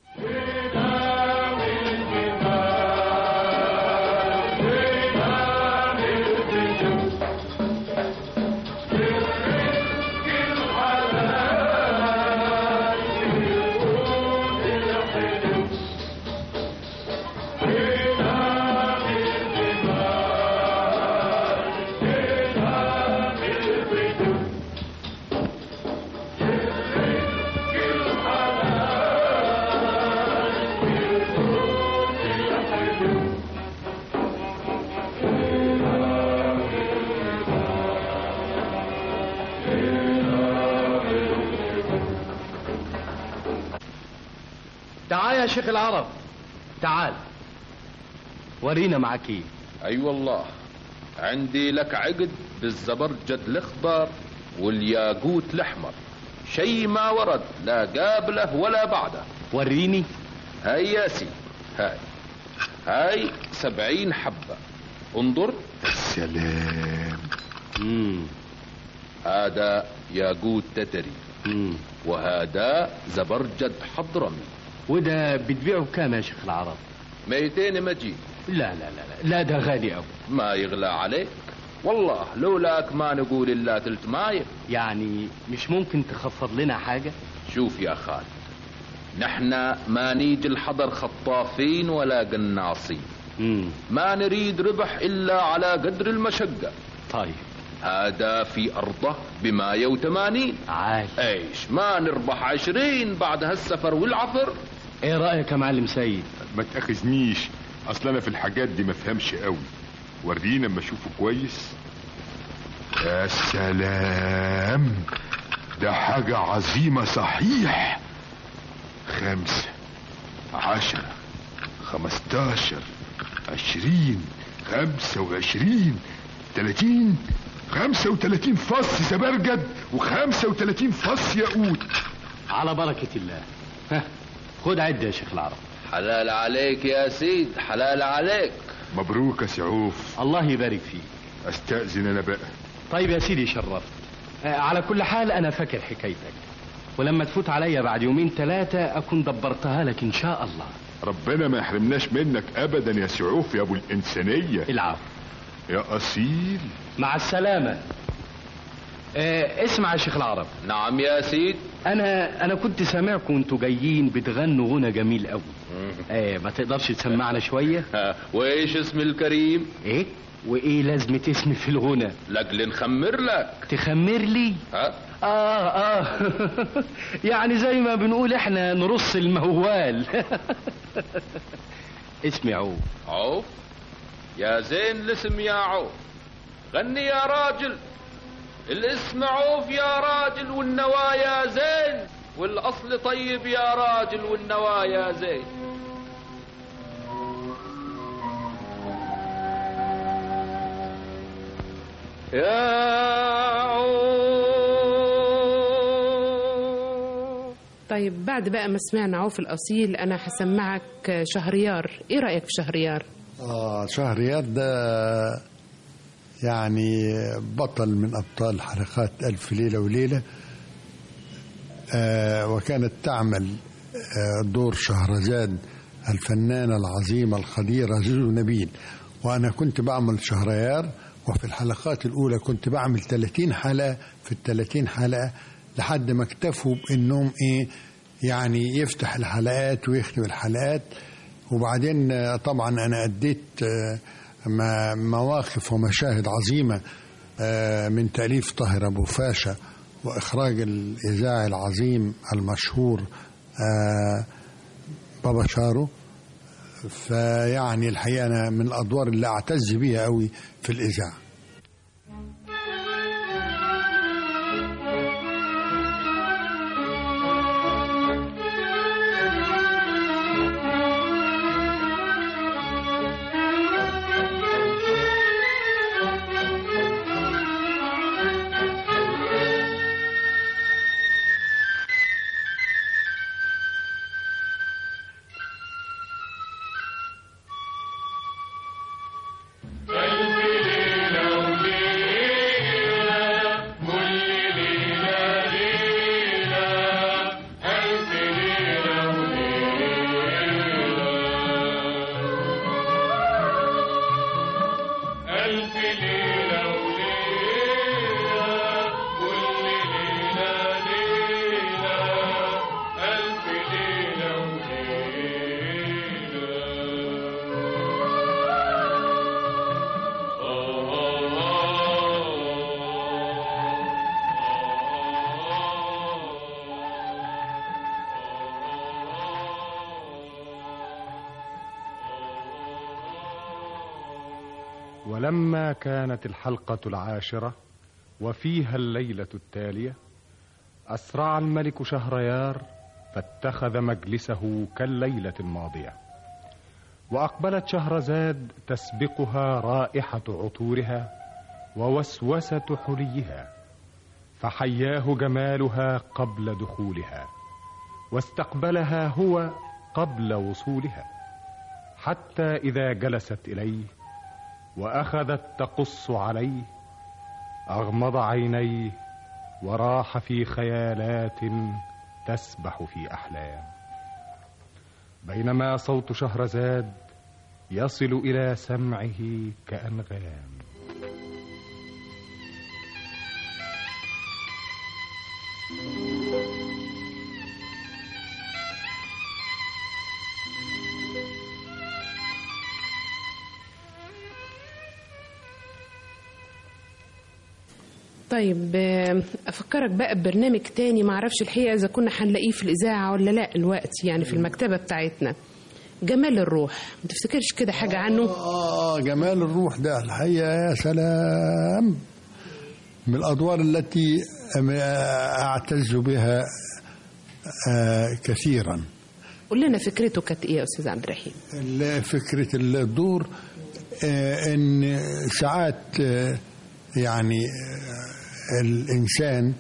تعال يا شيخ العرب تعال ورينا معك ايه اي والله عندي لك عقد بالزبرجد الاخضر والياقوت الاحمر شيء ما ورد لا قابله ولا بعده وريني هاي يا سيدي هاي هاي سبعين حبة انظر سلام مم. هذا ياقوت تتري وهذا زبرجد حضرمي وده بتبيعه بكام يا شيخ العرب 200 مجيد لا لا لا لا, لا ده غالي قوي ما يغلى عليك والله لولاك ما نقول الا تلت ماية يعني مش ممكن تخفض لنا حاجة شوف يا خالد نحن ما نيجي الحضر خطافين ولا قناصين ما نريد ربح الا على قدر المشقة طيب هذا في أرضه بماية وثمانين عال ايش ما نربح عشرين بعد هالسفر والعفر ايه رأيك يا معلم سيد ما تاخذنيش اصل انا في الحاجات دي ما فهمش قوي ورينا اما اشوفه كويس يا سلام ده حاجة عظيمة صحيح خمسة عشرة خمستاشر عشرين خمسة وعشرين تلاتين خمسة وتلاتين فص زبرجد وخمسة وتلاتين فص ياقوت على بركة الله ها خد عد يا شيخ العرب حلال عليك يا سيد حلال عليك مبروك يا سعوف الله يبارك فيك استأذن انا بقى طيب يا سيدي شرفت آه، على كل حال انا فاكر حكايتك ولما تفوت عليا بعد يومين ثلاثة اكون دبرتها لك ان شاء الله ربنا ما يحرمناش منك ابدا يا سعوف يا ابو الانسانية العفو يا اصيل مع السلامة آه اسمع يا شيخ العرب نعم يا سيد انا انا كنت سامعكم وانتوا جايين بتغنوا غنى جميل قوي آه ما تقدرش تسمعنا شوية وايش اسم الكريم ايه وايه لازمة اسمي في الغنى لاجل نخمر لك تخمر لي ها اه اه يعني زي ما بنقول احنا نرص الموال اسمي عوف عوف يا زين الاسم يا عوف غني يا راجل الاسم عوف يا راجل والنوايا زين والاصل طيب يا راجل والنوايا زين يا طيب بعد بقى ما سمعنا عوف الأصيل أنا هسمعك شهريار إيه رأيك في شهريار؟ آه شهريار ده يعني بطل من أبطال حلقات ألف ليلة وليلة آه وكانت تعمل آه دور شهرزاد الفنانة العظيمة القديرة زوزو نبيل وأنا كنت بعمل شهريار وفي الحلقات الأولى كنت بعمل 30 حلقة في ال 30 حلقة لحد ما اكتفوا بأنهم إيه يعني يفتح الحلقات ويختم الحلقات وبعدين آه، طبعا أنا أديت آه، ما- مواقف ومشاهد عظيمة آه، من تأليف طاهر أبو فاشا وإخراج الإذاعي العظيم المشهور آه، بابا شارو فيعني الحقيقة أنا من الأدوار اللي أعتز بيها قوي في الإذاعة ألف ليلة وليلة كل ليلة ليلة ألف ليلة ولما كانت الحلقة العاشرة وفيها الليلة التالية أسرع الملك شهريار فاتخذ مجلسه كالليلة الماضية وأقبلت شهرزاد تسبقها رائحة عطورها ووسوسة حليها فحياه جمالها قبل دخولها واستقبلها هو قبل وصولها حتى إذا جلست إليه وأخذت تقص عليه أغمض عينيه وراح في خيالات تسبح في أحلام بينما صوت شهرزاد يصل إلى سمعه كأنغام طيب آه، افكرك بقى ببرنامج تاني معرفش الحقيقه اذا كنا هنلاقيه في الاذاعه ولا لا الوقت يعني في المكتبه بتاعتنا جمال الروح ما تفتكرش كده حاجه عنه آه جمال الروح ده الحقيقة يا سلام من الأدوار التي أم- أعتز بها آه، كثيرا قول لنا فكرته كانت ايه يا استاذ عبد الرحيم ال- فكرة الدور آه، إن ساعات آه، يعني آه، الإنسان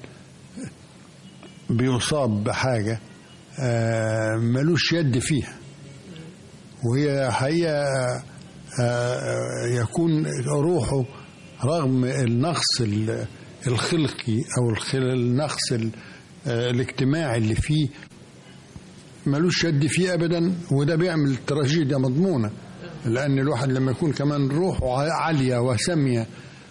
بيصاب بحاجة آه، ملوش يد فيها وهي حقيقة آه، يكون روحه رغم النقص ال- الخلقي أو الخل- النقص ال- آه، الاجتماعي اللي فيه ملوش يد فيه أبدا وده بيعمل تراجيديا مضمونة لأن الواحد لما يكون كمان روحه عالية وسامية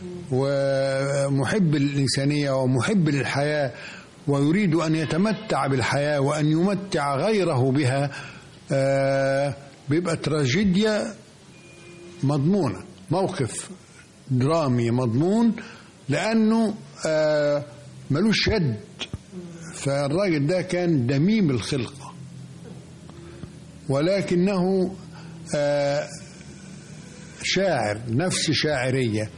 ومحب للإنسانية ومحب للحياة ويريد أن يتمتع بالحياة وأن يمتع غيره بها آه، بيبقى تراجيديا مضمونة موقف درامي مضمون لأنه آه، ملوش يد فالراجل ده كان دميم الخلقة ولكنه آه، شاعر نفس شاعرية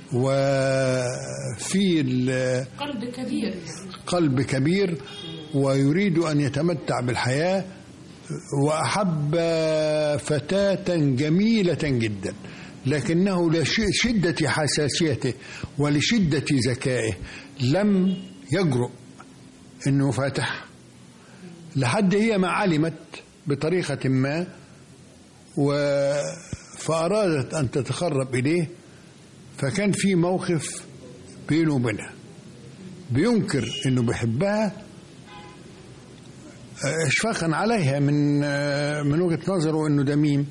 وفي ال- قلب كبير قلب كبير ويريد أن يتمتع بالحياة وأحب فتاة جميلة جدا لكنه لشدة حساسيته ولشدة ذكائه لم يجرؤ أنه يفاتحها لحد هي ما علمت بطريقة ما و فأرادت أن تتقرب إليه فكان في موقف بينه وبينها بينكر انه بيحبها آه، اشفاقا عليها من آه، من وجهه نظره انه دميم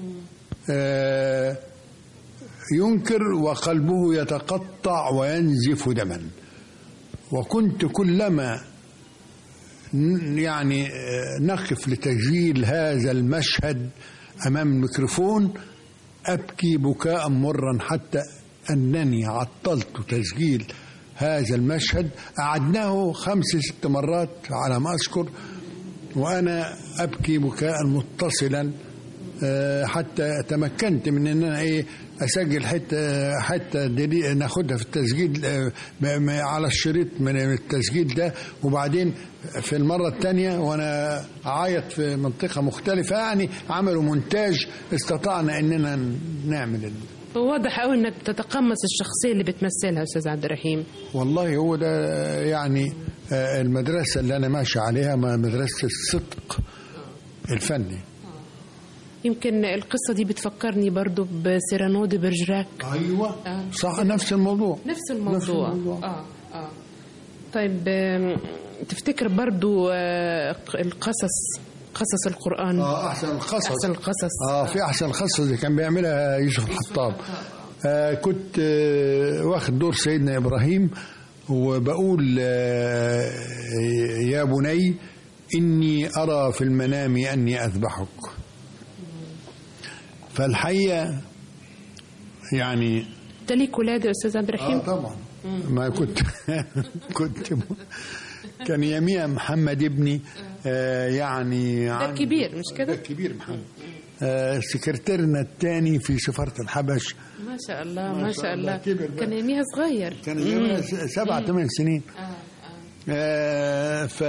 آه، ينكر وقلبه يتقطع وينزف دما وكنت كلما ن- يعني آه، نقف لتسجيل هذا المشهد امام الميكروفون ابكي بكاء مرا حتى انني عطلت تسجيل هذا المشهد أعدناه خمس ست مرات على ما أذكر وأنا أبكي بكاء متصلا آه، حتى تمكنت من ان انا ايه اسجل حته حته دي ناخدها في التسجيل آه، م- م- على الشريط من التسجيل ده وبعدين في المره الثانيه وانا اعيط في منطقه مختلفه يعني عملوا مونتاج استطعنا اننا نعمل ال- واضح قوي انك بتتقمص الشخصيه اللي بتمثلها يا استاذ عبد الرحيم والله هو ده يعني آه، المدرسة اللي أنا ماشي عليها ما- مدرسة الصدق الفني يمكن القصه دي بتفكرني برضو بسيرانو دي برجراك ايوه صح نفس الموضوع نفس الموضوع, نفس الموضوع. اه اه طيب آم، تفتكر برضو آه، القصص قصص القرآن اه احسن القصص احسن القصص اه في احسن القصص اللي كان بيعملها يوسف الحطاب آه كنت آه واخد دور سيدنا ابراهيم وبقول آه يا بني اني ارى في المنام اني اذبحك فالحقيقه يعني انت ليك ولاد يا استاذ عبد الرحيم اه طبعا ما كنت كنت كان يميها محمد ابني آه يعني ده عن- الكبير مش كده؟ كبير محمد آه سكرتيرنا الثاني في سفارة الحبش ما شاء الله ما ما شاء شاء الله، الله كبر بقى. كان يوميها صغير كان يوميها مم. س- سبع مم. ثمان سنين آه ف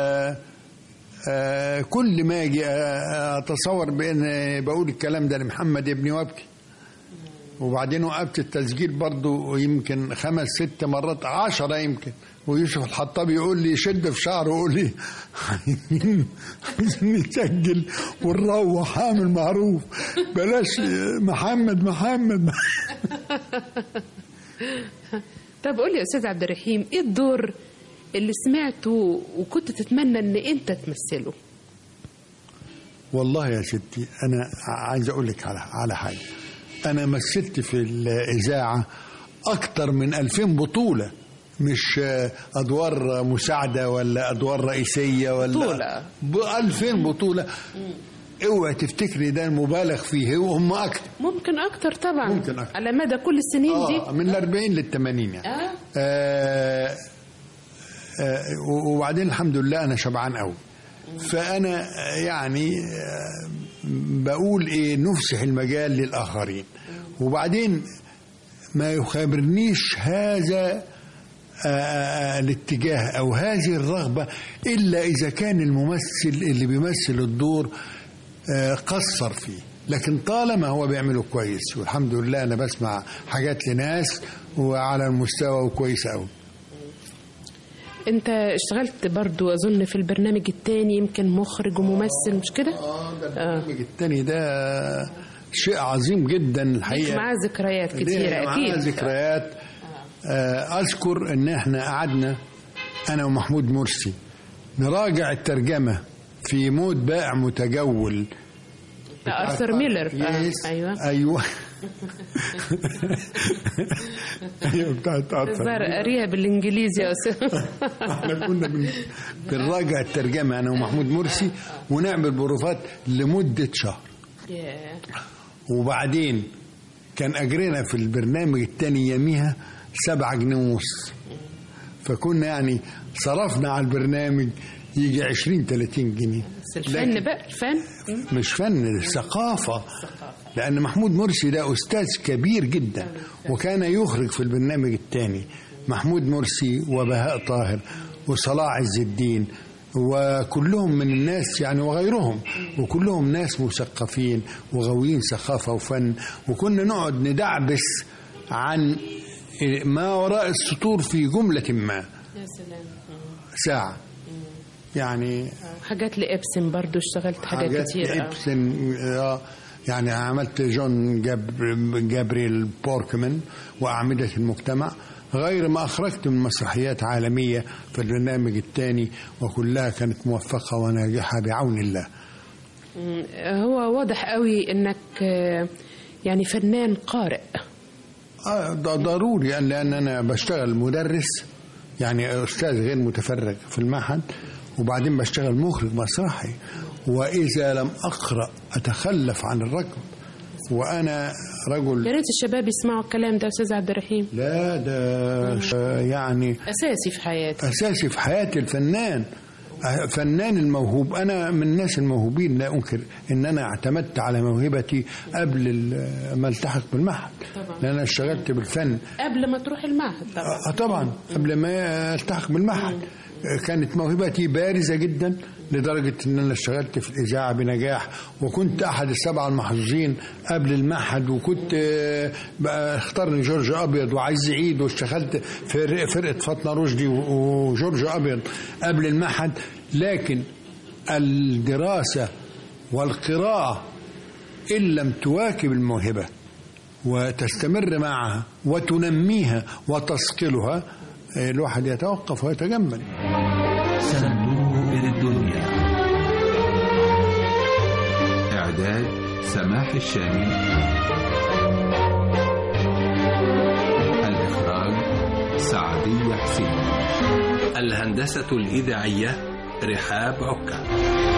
آه كل ما اجي آه، اتصور بان بقول الكلام ده لمحمد ابني وابكي وبعدين وقفت التسجيل برضو يمكن خمس ست مرات عشرة يمكن ويوسف الحطاب يقول لي شد في شعره ويقول لي عايزين عايزين نسجل ونروح اعمل معروف بلاش محمد محمد طب قول لي يا استاذ عبد الرحيم ايه الدور اللي سمعته وكنت تتمنى ان انت تمثله والله يا ستي انا عايز اقول لك على على حاجه انا مثلت في الاذاعه اكتر من 2000 بطوله مش ادوار مساعده ولا ادوار رئيسيه ولا بطولة. ب 2000 بطوله اوعي تفتكري ده المبالغ فيه وهم اكتر ممكن اكتر طبعا ممكن أكتر. على مدى كل السنين آه دي من ال 40 لل 80 يعني آه. آه آه وبعدين الحمد لله انا شبعان قوي فانا آه، يعني آه، بقول ايه نفسح المجال للاخرين وبعدين ما يخابرنيش هذا آه، آه، الاتجاه او هذه الرغبه الا اذا كان الممثل اللي بيمثل الدور آه، قصر فيه لكن طالما هو بيعمله كويس والحمد لله انا بسمع حاجات لناس وعلى المستوى وكويسه قوي انت اشتغلت برضو اظن في البرنامج التاني يمكن مخرج وممثل مش كده اه البرنامج التاني ده شيء عظيم جدا الحقيقه معاه ذكريات ليه كتيرة معانا اكيد ذكريات آه، اذكر ان احنا قعدنا انا ومحمود مرسي نراجع الترجمه في موت بائع متجول ارثر ميلر آه. يس. ايوه ايوه ايوه بتاعت ارثر الظاهر قاريها بالانجليزي يا استاذ احنا كنا بن- بنراجع الترجمه انا ومحمود مرسي ونعمل بروفات لمده شهر ياه. وبعدين كان اجرنا في البرنامج التاني يوميها سبعة جنيه ونص فكنا يعني صرفنا على البرنامج يجي 20 30 جنيه بس الفن بقى الفن مش فن ثقافة لأن محمود مرسي ده أستاذ كبير جدا وكان يخرج في البرنامج الثاني محمود مرسي وبهاء طاهر وصلاح عز الدين وكلهم من الناس يعني وغيرهم وكلهم ناس مثقفين وغاويين ثقافة وفن وكنا نقعد ندعبس عن ما وراء السطور في جملة ما يا سلام ساعة يعني حاجات لإبسن برضو اشتغلت حاجات, حاجات كتير آه. لإبسن آه، يعني عملت جون جاب جابريل بوركمان وأعمدة المجتمع غير ما أخرجت من مسرحيات عالمية في البرنامج الثاني وكلها كانت موفقة وناجحة بعون الله مم. هو واضح قوي انك آه، يعني فنان قارئ آه، ده ضروري لأن لأن أنا بشتغل مدرس يعني أستاذ غير متفرغ في المعهد وبعدين بشتغل مخرج مسرحي وإذا لم أقرأ أتخلف عن الركب وأنا رجل يا ريت الشباب يسمعوا الكلام ده يا استاذ عبد الرحيم لا ده ش- يعني اساسي في حياتي أساسي في حياة الفنان أه، فنان الموهوب أنا من الناس الموهوبين لا أنكر إن أنا اعتمدت على موهبتي قبل ال- ما التحق بالمعهد طبعا. لأن أنا اشتغلت بالفن قبل ما تروح المعهد طبعا آه طبعا قبل ما التحق بالمعهد آه، كانت موهبتي بارزه جدا لدرجه ان انا اشتغلت في الاذاعه بنجاح وكنت احد السبعه المحظوظين قبل المعهد وكنت آه، بقى اختارني جورج ابيض وعايز عيد واشتغلت في فرقه فاطمه رشدي و- وجورج ابيض قبل المعهد لكن الدراسه والقراءه ان لم تواكب الموهبه وتستمر معها وتنميها وتصقلها آه، الواحد يتوقف ويتجمل صندوق الدنيا إعداد سماح الشامي الإخراج سعدية حسين الهندسة الإذاعية رحاب عكا